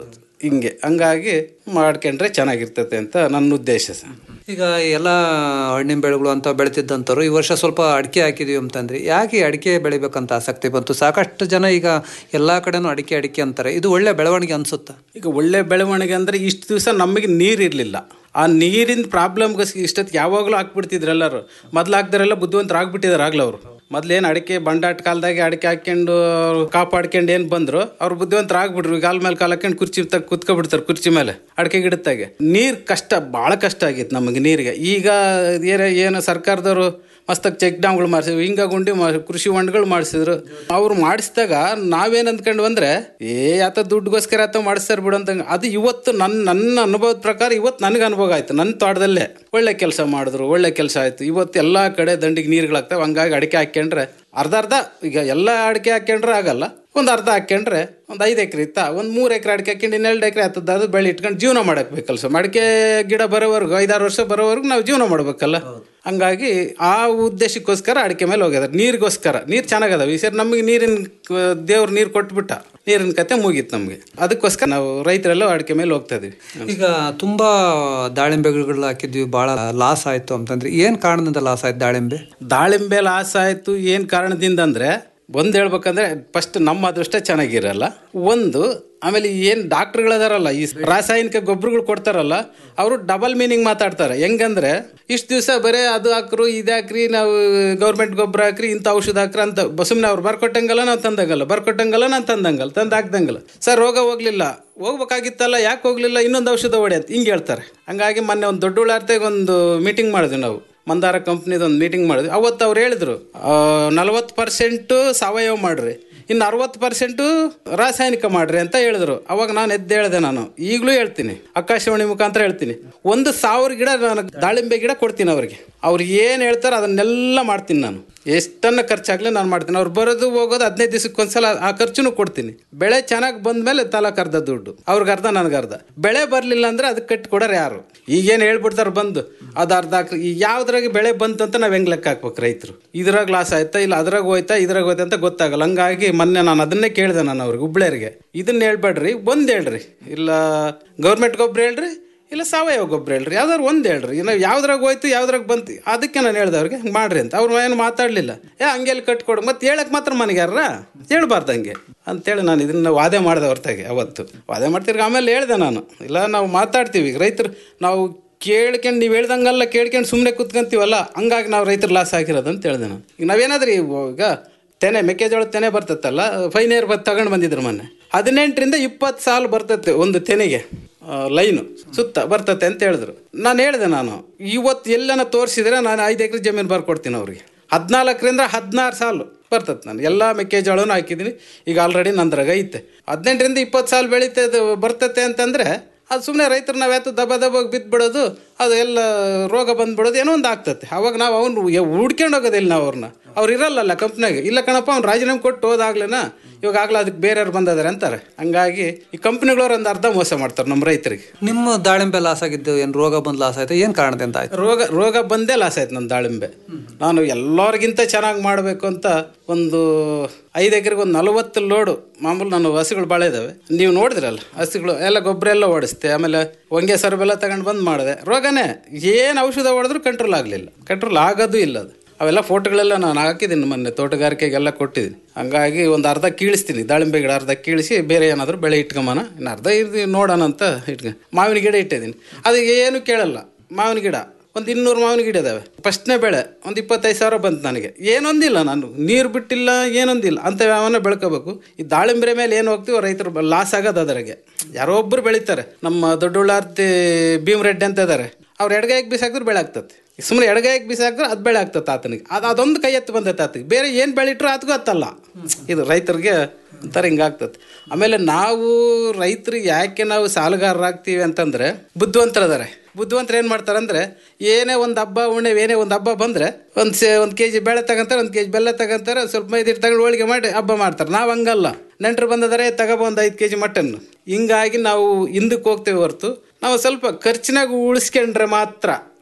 ಹಿಂಗೆ ಹಂಗಾಗಿ ಮಾಡ್ಕೊಂಡ್ರೆ ಚೆನ್ನಾಗಿರ್ತತೆ ಅಂತ ನನ್ನ ಉದ್ದೇಶ ಸರ್ ಈಗ ಎಲ್ಲ ಹಣ್ಣಿನ ಬೆಳೆಗಳು ಅಂತ ಬೆಳೆತಿದ್ದಂಥವ್ರು ಈ ವರ್ಷ ಸ್ವಲ್ಪ ಅಡಿಕೆ ಹಾಕಿದೀವಿ ಅಂತಂದ್ರೆ ಯಾಕೆ ಈ ಅಡಿಕೆ ಬೆಳಿಬೇಕಂತ ಆಸಕ್ತಿ ಬಂತು ಸಾಕಷ್ಟು ಜನ ಈಗ ಎಲ್ಲಾ ಕಡೆನೂ ಅಡಿಕೆ ಅಡಿಕೆ ಅಂತಾರೆ ಇದು ಒಳ್ಳೆ ಬೆಳವಣಿಗೆ ಅನ್ಸುತ್ತಾ ಈಗ ಒಳ್ಳೆ ಬೆಳವಣಿಗೆ ಅಂದರೆ ಇಷ್ಟು ದಿವಸ ನಮಗೆ ನೀರು ಇರಲಿಲ್ಲ ಆ ನೀರಿನ ಪ್ರಾಬ್ಲಮ್ಗೋಸ್ಕರ ಇಷ್ಟೊತ್ತಿಗೆ ಯಾವಾಗಲೂ ಹಾಕ್ಬಿಡ್ತಿದ್ರು ಎಲ್ಲರೂ ಮೊದ್ಲು ಹಾಕ್ದಾರೆಲ್ಲ ಬುದ್ಧಿವಂತರು ಆಗ್ಬಿಟ್ಟಿದ್ದಾರೆ ಆಗ್ಲೂ ಅವರು ಮೊದ್ಲೇನು ಅಡಿಕೆ ಬಂಡಾಟ ಕಾಲದಾಗೆ ಅಡಿಕೆ ಹಾಕ್ಕೊಂಡು ಕಾಪಾಡ್ಕೊಂಡು ಏನು ಬಂದ್ರು ಅವ್ರು ಬುದ್ಧಿವಂತರು ಆಗ್ಬಿಟ್ರು ಕಾಲ ಮೇಲೆ ಕಾಲು ಹಾಕೊಂಡು ಕುರ್ಚಿ ತಗ ಕುತ್ಕೊಬಿಡ್ತಾರೆ ಕುರ್ಚಿ ಮೇಲೆ ಅಡಿಕೆ ಗಿಡತ್ತಾಗೆ ನೀರು ಕಷ್ಟ ಭಾಳ ಕಷ್ಟ ಆಗಿತ್ತು ನಮಗೆ ನೀರಿಗೆ ಈಗ ಏನ ಏನು ಸರ್ಕಾರದವರು ಮಸ್ತಕ್ ಚೆಕ್ ಡ್ಯಾಮ್ಗಳು ಮಾಡಿಸಿದ್ರು ಹಿಂಗ ಗುಂಡಿ ಮಾ- ಕೃಷಿ ಹೊಂಡಗಳು ಮಾಡಿಸಿದ್ರು ಅವ್ರು ಮಾಡಿಸಿದಾಗ ನಾವೇನ್ ಅಂದ್ಕೊಂಡು ಅಂದ್ರೆ ಏ ಆತ ದುಡ್ಡುಗೋಸ್ಕರ ಆತ ಮಾಡಿಸ್ತಾರೆ ಬಿಡು ಅಂತ ಅದು ಇವತ್ತು ನನ್ನ ನನ್ನ ಅನುಭವದ ಪ್ರಕಾರ ಇವತ್ತು ನನಗೆ ಅನುಭವ ಆಯ್ತು ನನ್ನ ತೋಟದಲ್ಲೇ ಒಳ್ಳೆ ಕೆಲಸ ಮಾಡಿದ್ರು ಒಳ್ಳೆ ಕೆಲಸ ಆಯ್ತು ಇವತ್ತು ಎಲ್ಲ ಕಡೆ ದಂಡಿಗೆ ನೀರುಗಳಾಗ್ತವೆ ಹಂಗಾಗಿ ಅಡಿಕೆ ಹಾಕ್ಕೊಂಡ್ರೆ ಅರ್ಧ ಅರ್ಧ ಈಗ ಎಲ್ಲ ಅಡಿಕೆ ಹಾಕ್ಕೊಂಡ್ರೆ ಆಗಲ್ಲ ಒಂದು ಅರ್ಧ ಹಾಕ್ಕೊಂಡ್ರೆ ಒಂದು ಐದು ಎಕರೆ ಇತ್ತ ಒಂದು ಮೂರು ಎಕರೆ ಅಡಿಕೆ ಹಾಕೊಂಡು ಇನ್ನೆರಡು ಎಕರೆ ಆಗ್ತದೆ ಅದು ಬೆಳೆ ಇಟ್ಕೊಂಡು ಜೀವನ ಮಾಡಕ್ ಬೇಕಲ್ಲ ಸರ್ ಅಡಿಕೆ ಗಿಡ ಬರೋವರೆಗೂ ಐದಾರು ವರ್ಷ ಬರೋವರೆಗೂ ನಾವು ಜೀವನ ಮಾಡ್ಬೇಕಲ್ಲ ಹಂಗಾಗಿ ಆ ಉದ್ದೇಶಕ್ಕೋಸ್ಕರ ಅಡಿಕೆ ಮೇಲೆ ಹೋಗ್ಯದ ನೀರಿಗೋಸ್ಕರ ನೀರು ಚೆನ್ನಾಗದಾವ ಈ ಸರಿ ನಮಗೆ ನೀರಿನ ದೇವ್ರು ನೀರು ಕೊಟ್ಬಿಟ್ಟ ನೀರಿನ ಕತೆ ಮುಗೀತು ನಮಗೆ ಅದಕ್ಕೋಸ್ಕರ ನಾವು ರೈತರೆಲ್ಲ ಅಡಿಕೆ ಮೇಲೆ ಹೋಗ್ತಾ ಇದೀವಿ ಈಗ ತುಂಬಾ ದಾಳಿಂಬೆಗಳು ಹಾಕಿದ್ವಿ ಬಹಳ ಲಾಸ್ ಆಯ್ತು ಅಂತಂದ್ರೆ ಏನ್ ಕಾರಣದಿಂದ ಲಾಸ್ ಆಯ್ತು ದಾಳಿಂಬೆ ದಾಳಿಂಬೆ ಲಾಸ್ ಆಯಿತು ಏನು ಕಾರಣದಿಂದ ಅಂದರೆ ಒಂದು ಹೇಳ್ಬೇಕಂದ್ರೆ ಫಸ್ಟ್ ನಮ್ಮ ಅದೃಷ್ಟ ಚೆನ್ನಾಗಿರಲ್ಲ ಒಂದು ಆಮೇಲೆ ಏನು ಡಾಕ್ಟ್ರುಗಳದಾರಲ್ಲ ಈ ರಾಸಾಯನಿಕ ಗೊಬ್ಬರಗಳು ಕೊಡ್ತಾರಲ್ಲ ಅವರು ಡಬಲ್ ಮೀನಿಂಗ್ ಮಾತಾಡ್ತಾರೆ ಹೆಂಗಂದ್ರೆ ಇಷ್ಟು ದಿವಸ ಬರೇ ಅದು ಹಾಕ್ರು ಇದು ಹಾಕ್ರಿ ನಾವು ಗೌರ್ಮೆಂಟ್ ಗೊಬ್ಬರ ಹಾಕ್ರಿ ಇಂಥ ಔಷಧ ಹಾಕ್ರಿ ಅಂತ ಸುಮ್ಮನೆ ಅವ್ರು ಬರ್ಕೊಟ್ಟಂಗಲ್ಲ ನಾವು ತಂದಂಗಲ್ಲ ಬರ್ಕೊಟ್ಟಂಗಲ್ಲ ನಾನು ತಂದಂಗಲ್ಲ ತಂದು ಹಾಕ್ದಂಗಲ್ಲ ಸರ್ ರೋಗ ಹೋಗ್ಲಿಲ್ಲ ಹೋಗ್ಬೇಕಾಗಿತ್ತಲ್ಲ ಯಾಕೆ ಹೋಗ್ಲಿಲ್ಲ ಇನ್ನೊಂದು ಔಷಧ ಹೊಡಿ ಅಂತ ಹಿಂಗೆ ಹೇಳ್ತಾರೆ ಹಂಗಾಗಿ ಮೊನ್ನೆ ಒಂದು ದೊಡ್ಡ ಉಳ್ಳಾರ್ತೆಗೆ ಒಂದು ಮೀಟಿಂಗ್ ಮಾಡಿದ್ವಿ ನಾವು ಮಂದಾರ ಕಂಪ್ನಿದು ಒಂದು ಮೀಟಿಂಗ್ ಮಾಡಿದ್ವಿ ಅವತ್ತು ಅವ್ರು ಹೇಳಿದ್ರು ನಲವತ್ತು ಪರ್ಸೆಂಟು ಸಾವಯವ ಮಾಡ್ರಿ ಇನ್ನು ಅರವತ್ತು ಪರ್ಸೆಂಟು ರಾಸಾಯನಿಕ ಮಾಡ್ರಿ ಅಂತ ಹೇಳಿದ್ರು ಅವಾಗ ನಾನು ಎದ್ದು ಹೇಳಿದೆ ನಾನು ಈಗಲೂ ಹೇಳ್ತೀನಿ ಆಕಾಶವಾಣಿ ಮುಖಾಂತರ ಹೇಳ್ತೀನಿ ಒಂದು ಸಾವಿರ ಗಿಡ ನಾನು ದಾಳಿಂಬೆ ಗಿಡ ಕೊಡ್ತೀನಿ ಅವ್ರಿಗೆ ಅವ್ರು ಏನು ಹೇಳ್ತಾರೋ ಅದನ್ನೆಲ್ಲ ಮಾಡ್ತೀನಿ ನಾನು ಎಷ್ಟನ್ನ ಖರ್ಚಾಗ್ಲಿ ನಾನು ಮಾಡ್ತೀನಿ ಅವ್ರು ಬರೋದು ಹೋಗೋದು ಹದಿನೈದು ದಿವಸಕ್ಕೆ ಒಂದ್ಸಲ ಆ ಖರ್ಚುನು ಕೊಡ್ತೀನಿ ಬೆಳೆ ಚೆನ್ನಾಗಿ ಬಂದ್ಮೇಲೆ ತಲಾಕ್ ಅರ್ಧ ದುಡ್ಡು ಅವ್ರಿಗೆ ಅರ್ಧ ನನಗೆ ಅರ್ಧ ಬೆಳೆ ಬರಲಿಲ್ಲ ಅಂದ್ರೆ ಅದಕ್ಕೆ ಕಟ್ಟಿ ಕೊಡೋರು ಯಾರು ಈಗೇನು ಹೇಳ್ಬಿಡ್ತಾರೆ ಬಂದು ಅದು ಅರ್ಧ ಹಾಕ್ರಿ ಈ ಯಾವ್ದ್ರಾಗ ಬೆಳೆ ಬಂತು ಅಂತ ನಾವು ಹೆಂಗ್ ಲೆಕ್ಕ ಹಾಕ್ಬೇಕು ರೈತರು ಇದ್ರಾಗ ಲಾಸ್ ಆಯ್ತಾ ಇಲ್ಲ ಅದ್ರಾಗ ಹೋಯ್ತಾ ಇದ್ರಾಗ ಹೋಯ್ತಾ ಅಂತ ಗೊತ್ತಾಗಲ್ಲ ಹಂಗಾಗಿ ಮೊನ್ನೆ ನಾನು ಅದನ್ನೇ ಕೇಳಿದೆ ನಾನು ಅವ್ರಿಗೆ ಹುಬ್ಳಿಯರಿಗೆ ಇದನ್ನ ಹೇಳ್ಬೇಡ್ರಿ ಒಂದ್ ಹೇಳ್ರಿ ಇಲ್ಲ ಗೌರ್ಮೆಂಟ್ ಗೊಬ್ಬರ ಹೇಳ್ರಿ ಇಲ್ಲ ಸಾವಯವ ಗೊಬ್ಬರ ಹೇಳ್ರಿ ಯಾವ್ದಾರು ಒಂದು ಹೇಳ್ರಿ ನಾವು ಯಾವ್ದ್ರಾಗ ಹೋಯ್ತು ಯಾವ್ದ್ರಾಗ ಬಂತು ಅದಕ್ಕೆ ನಾನು ಹೇಳ್ದೆ ಅವ್ರಿಗೆ ಹಿಂಗೆ ಮಾಡ್ರಿ ಅಂತ ಅವ್ರು ಏನು ಮಾತಾಡಲಿಲ್ಲ ಏ ಹಂಗೆಲ್ಲಿ ಕಟ್ಕೊಡು ಮತ್ತೆ ಹೇಳಕ್ ಮಾತ್ರ ಮನೆಗೆ ಯಾರ ಹೇಳ್ಬಾರ್ದು ಹಂಗೆ ಅಂತೇಳಿ ನಾನು ಇದನ್ನ ವಾದೆ ಮಾಡಿದೆ ಹೊರತಾಗಿ ಅವತ್ತು ವಾದೆ ಮಾಡ್ತಿರ್ಗ ಆಮೇಲೆ ಹೇಳ್ದೆ ನಾನು ಇಲ್ಲ ನಾವು ಮಾತಾಡ್ತೀವಿ ಈಗ ರೈತರು ನಾವು ಕೇಳ್ಕೊಂಡು ನೀವು ಹೇಳ್ದಂಗಲ್ಲ ಕೇಳ್ಕೊಂಡು ಸುಮ್ಮನೆ ಕುತ್ಕೊಂತೀವಲ್ಲ ಹಂಗಾಗಿ ನಾವು ರೈತರು ಲಾಸ್ ಆಗಿರೋದು ಅಂತ ಹೇಳ್ದೆ ನಾನು ಈಗ ನಾವೇನಾದ್ರೂ ಈಗ ತೆನೆ ಮೆಕ್ಕೆಜೋಳದ ತೆನೆ ಬರ್ತತ್ತಲ್ಲ ಫೈನೇರ್ ಬತ್ ತಗೊಂಡು ಬಂದಿದ್ರು ಮೊನ್ನೆ ಹದಿನೆಂಟರಿಂದ ಇಪ್ಪತ್ತು ಸಾಲು ಬರ್ತತೆ ಒಂದು ತೆನೆಗೆ ಲೈನು ಸುತ್ತ ಬರ್ತತೆ ಅಂತ ಹೇಳಿದ್ರು ನಾನು ಹೇಳಿದೆ ನಾನು ಇವತ್ತು ಎಲ್ಲನ ತೋರಿಸಿದ್ರೆ ನಾನು ಐದು ಎಕರೆ ಜಮೀನು ಬರ್ಕೊಡ್ತೀನಿ ಅವ್ರಿಗೆ ಹದಿನಾಲ್ಕರಿಂದ ಹದಿನಾರು ಸಾಲು ಬರ್ತದೆ ನಾನು ಎಲ್ಲ ಮೆಕ್ಕೆಜೋಳನೂ ಹಾಕಿದ್ದೀನಿ ಈಗ ಆಲ್ರೆಡಿ ನಂದ್ರಾಗ ಐತೆ ಹದಿನೆಂಟರಿಂದ ಇಪ್ಪತ್ತು ಸಾಲು ಬೆಳೀತೆ ಬರ್ತತೆ ಅಂತಂದರೆ ಅದು ಸುಮ್ಮನೆ ರೈತರು ನಾವು ಯಾವತ್ತು ದಬ ದಬಾಗಿ ಬಿದ್ದುಬಿಡೋದು ಅದು ಎಲ್ಲ ರೋಗ ಬಂದ್ಬಿಡೋದು ಏನೋ ಒಂದು ಆಗ್ತತೆ ಅವಾಗ ನಾವು ಅವ್ನು ಹುಡ್ಕೊಂಡು ಹೋಗೋದಿಲ್ಲ ನಾವು ಅವ್ರನ್ನ ಅವ್ರು ಇರಲ್ಲಲ್ಲ ಕಂಪ್ನಿಯಾಗ ಇಲ್ಲ ಕಣಪ್ಪ ಅವ್ನು ರಾಜೀನಾಮೆ ಕೊಟ್ಟು ಹೋದಾಗ್ಲೇನ ಇವಾಗ ಆಗ್ಲೇ ಅದಕ್ಕೆ ಬೇರೆಯವ್ರು ಬಂದಿದ್ದಾರೆ ಅಂತಾರೆ ಹಂಗಾಗಿ ಈ ಕಂಪ್ನಿಗಳವ್ರು ಒಂದು ಅರ್ಧ ಮೋಸ ಮಾಡ್ತಾರೆ ನಮ್ಮ ರೈತರಿಗೆ ನಿಮ್ಮ ದಾಳಿಂಬೆ ಲಾಸ್ ಆಗಿದ್ದು ಏನ್ ರೋಗ ಬಂದ್ ಲಾಸ್ ಆಯ್ತು ಏನ್ ಕಾರಣದಿಂದ ಆಯ್ತು ರೋಗ ರೋಗ ಬಂದೇ ಲಾಸ್ ಆಯ್ತು ನನ್ನ ದಾಳಿಂಬೆ ನಾನು ಎಲ್ಲರಿಗಿಂತ ಚೆನ್ನಾಗಿ ಮಾಡಬೇಕು ಅಂತ ಒಂದು ಐದು ಎಕರೆಗೆ ಒಂದು ನಲವತ್ತು ಲೋಡು ಮಾಮೂಲು ನಾನು ಹಸುಗಳು ಭಾಳ ಇದ್ದಾವೆ ನೀವು ನೋಡಿದ್ರಲ್ಲ ಹಸುಗಳು ಎಲ್ಲ ಗೊಬ್ಬರ ಎಲ್ಲ ಓಡಿಸ್ತೆ ಆಮೇಲೆ ಹೊಂಗೆ ಸರಬೆಲ್ಲ ತಗೊಂಡು ಬಂದು ಮಾಡಿದೆ ರೋಗನೇ ಏನು ಔಷಧ ಹೊಡೆದ್ರು ಕಂಟ್ರೋಲ್ ಆಗಲಿಲ್ಲ ಕಂಟ್ರೋಲ್ ಆಗೋದು ಇಲ್ಲ ಅದು ಅವೆಲ್ಲ ಫೋಟೋಗಳೆಲ್ಲ ನಾನು ಹಾಕಿದ್ದೀನಿ ಮೊನ್ನೆ ತೋಟಗಾರಿಕೆಗೆಲ್ಲ ಕೊಟ್ಟಿದ್ದೀನಿ ಹಂಗಾಗಿ ಒಂದು ಅರ್ಧ ಕೀಳಿಸ್ತೀನಿ ದಾಳಿಂಬೆ ಗಿಡ ಅರ್ಧ ಕೀಳಿಸಿ ಬೇರೆ ಏನಾದರೂ ಬೆಳೆ ಇಟ್ಕೊಂಬನ ಇನ್ನು ಅರ್ಧ ಇದು ನೋಡೋಣ ಅಂತ ಇಟ್ಕ ಮಾವಿನ ಗಿಡ ಇಟ್ಟಿದ್ದೀನಿ ಅದು ಏನು ಕೇಳಲ್ಲ ಮಾವಿನ ಗಿಡ ಒಂದು ಇನ್ನೂರು ಮಾವಿನ ಗಿಡ ಇದಾವೆ ಫಸ್ಟ್ನೇ ಬೆಳೆ ಒಂದು ಇಪ್ಪತ್ತೈದು ಸಾವಿರ ಬಂತು ನನಗೆ ಏನೊಂದಿಲ್ಲ ನಾನು ನೀರು ಬಿಟ್ಟಿಲ್ಲ ಏನೊಂದಿಲ್ಲ ಅಂತ ಯಾವನ್ನ ಬೆಳ್ಕೋಬೇಕು ಈ ದಾಳಿಂಬೆ ಮೇಲೆ ಏನು ಹೋಗ್ತೀವೋ ರೈತರು ಲಾಸ್ ಆಗೋದು ಅದರಾಗೆ ಯಾರೋ ಒಬ್ಬರು ಬೆಳಿತಾರೆ ನಮ್ಮ ದೊಡ್ಡಳ್ಳಾರ್ತಿ ಭೀಮ್ ರೆಡ್ಡಿ ಅಂತ ಇದ್ದಾರೆ ಅವ್ರು ಎಡಗೈಗೆ ಬಿಸಾಕಿದ್ರೆ ಬೆಳೆ ಆಗ್ತದೆ ಸುಮ್ಮನೆ ಎಡಗೈಗೆ ಬಿಸಾಕಿದ್ರೆ ಅದು ಬೆಳೆ ಆಗ್ತದೆ ಆತನಿಗೆ ಅದು ಅದೊಂದು ಕೈ ಎತ್ತು ಬಂದೈತೆ ಆತಗೆ ಬೇರೆ ಏನು ಬೆಳಿಟ್ರು ಆತಗೂ ಹತ್ತಲ್ಲ ಇದು ರೈತರಿಗೆ ಒಂಥರ ಹಿಂಗಾಗ್ತದೆ ಆಮೇಲೆ ನಾವು ರೈತರಿಗೆ ಯಾಕೆ ನಾವು ಸಾಲಗಾರರಾಗ್ತೀವಿ ಅಂತಂದ್ರೆ ಬುದ್ಧಿವಂತರದಾರೆ ಬುದ್ಧಿವಂತರು ಏನು ಮಾಡ್ತಾರೆ ಅಂದರೆ ಏನೇ ಒಂದು ಹಬ್ಬ ಉಣ್ಣೆ ಏನೇ ಒಂದು ಹಬ್ಬ ಬಂದರೆ ಒಂದು ಸೇ ಒಂದು ಕೆ ಜಿ ಬೇಳೆ ತಗೊಂತಾರೆ ಒಂದು ಕೆ ಜಿ ಬೆಲ್ಲ ತಗೊಂತಾರೆ ಸ್ವಲ್ಪ ಮೈದಿಟ್ಟು ತಗೊಂಡು ಹೋಳಿಗೆ ಮಾಡಿ ಹಬ್ಬ ಮಾಡ್ತಾರೆ ನಾವು ಹಂಗಲ್ಲ ನೆಂಟರು ಬಂದಿದ್ದಾರೆ ತಗೊಬ ಒಂದು ಐದು ಕೆ ಜಿ ಮಟನ್ ಹಿಂಗಾಗಿ ನಾವು ಹಿಂದಕ್ಕೆ ಹೋಗ್ತೇವೆ ಹೊರತು ನಾವು ಸ್ವಲ್ಪ ಖರ್ಚಿನಾಗ ಉಳಿಸ್ಕೊಂಡ್ರೆ ಮಾತ್ರ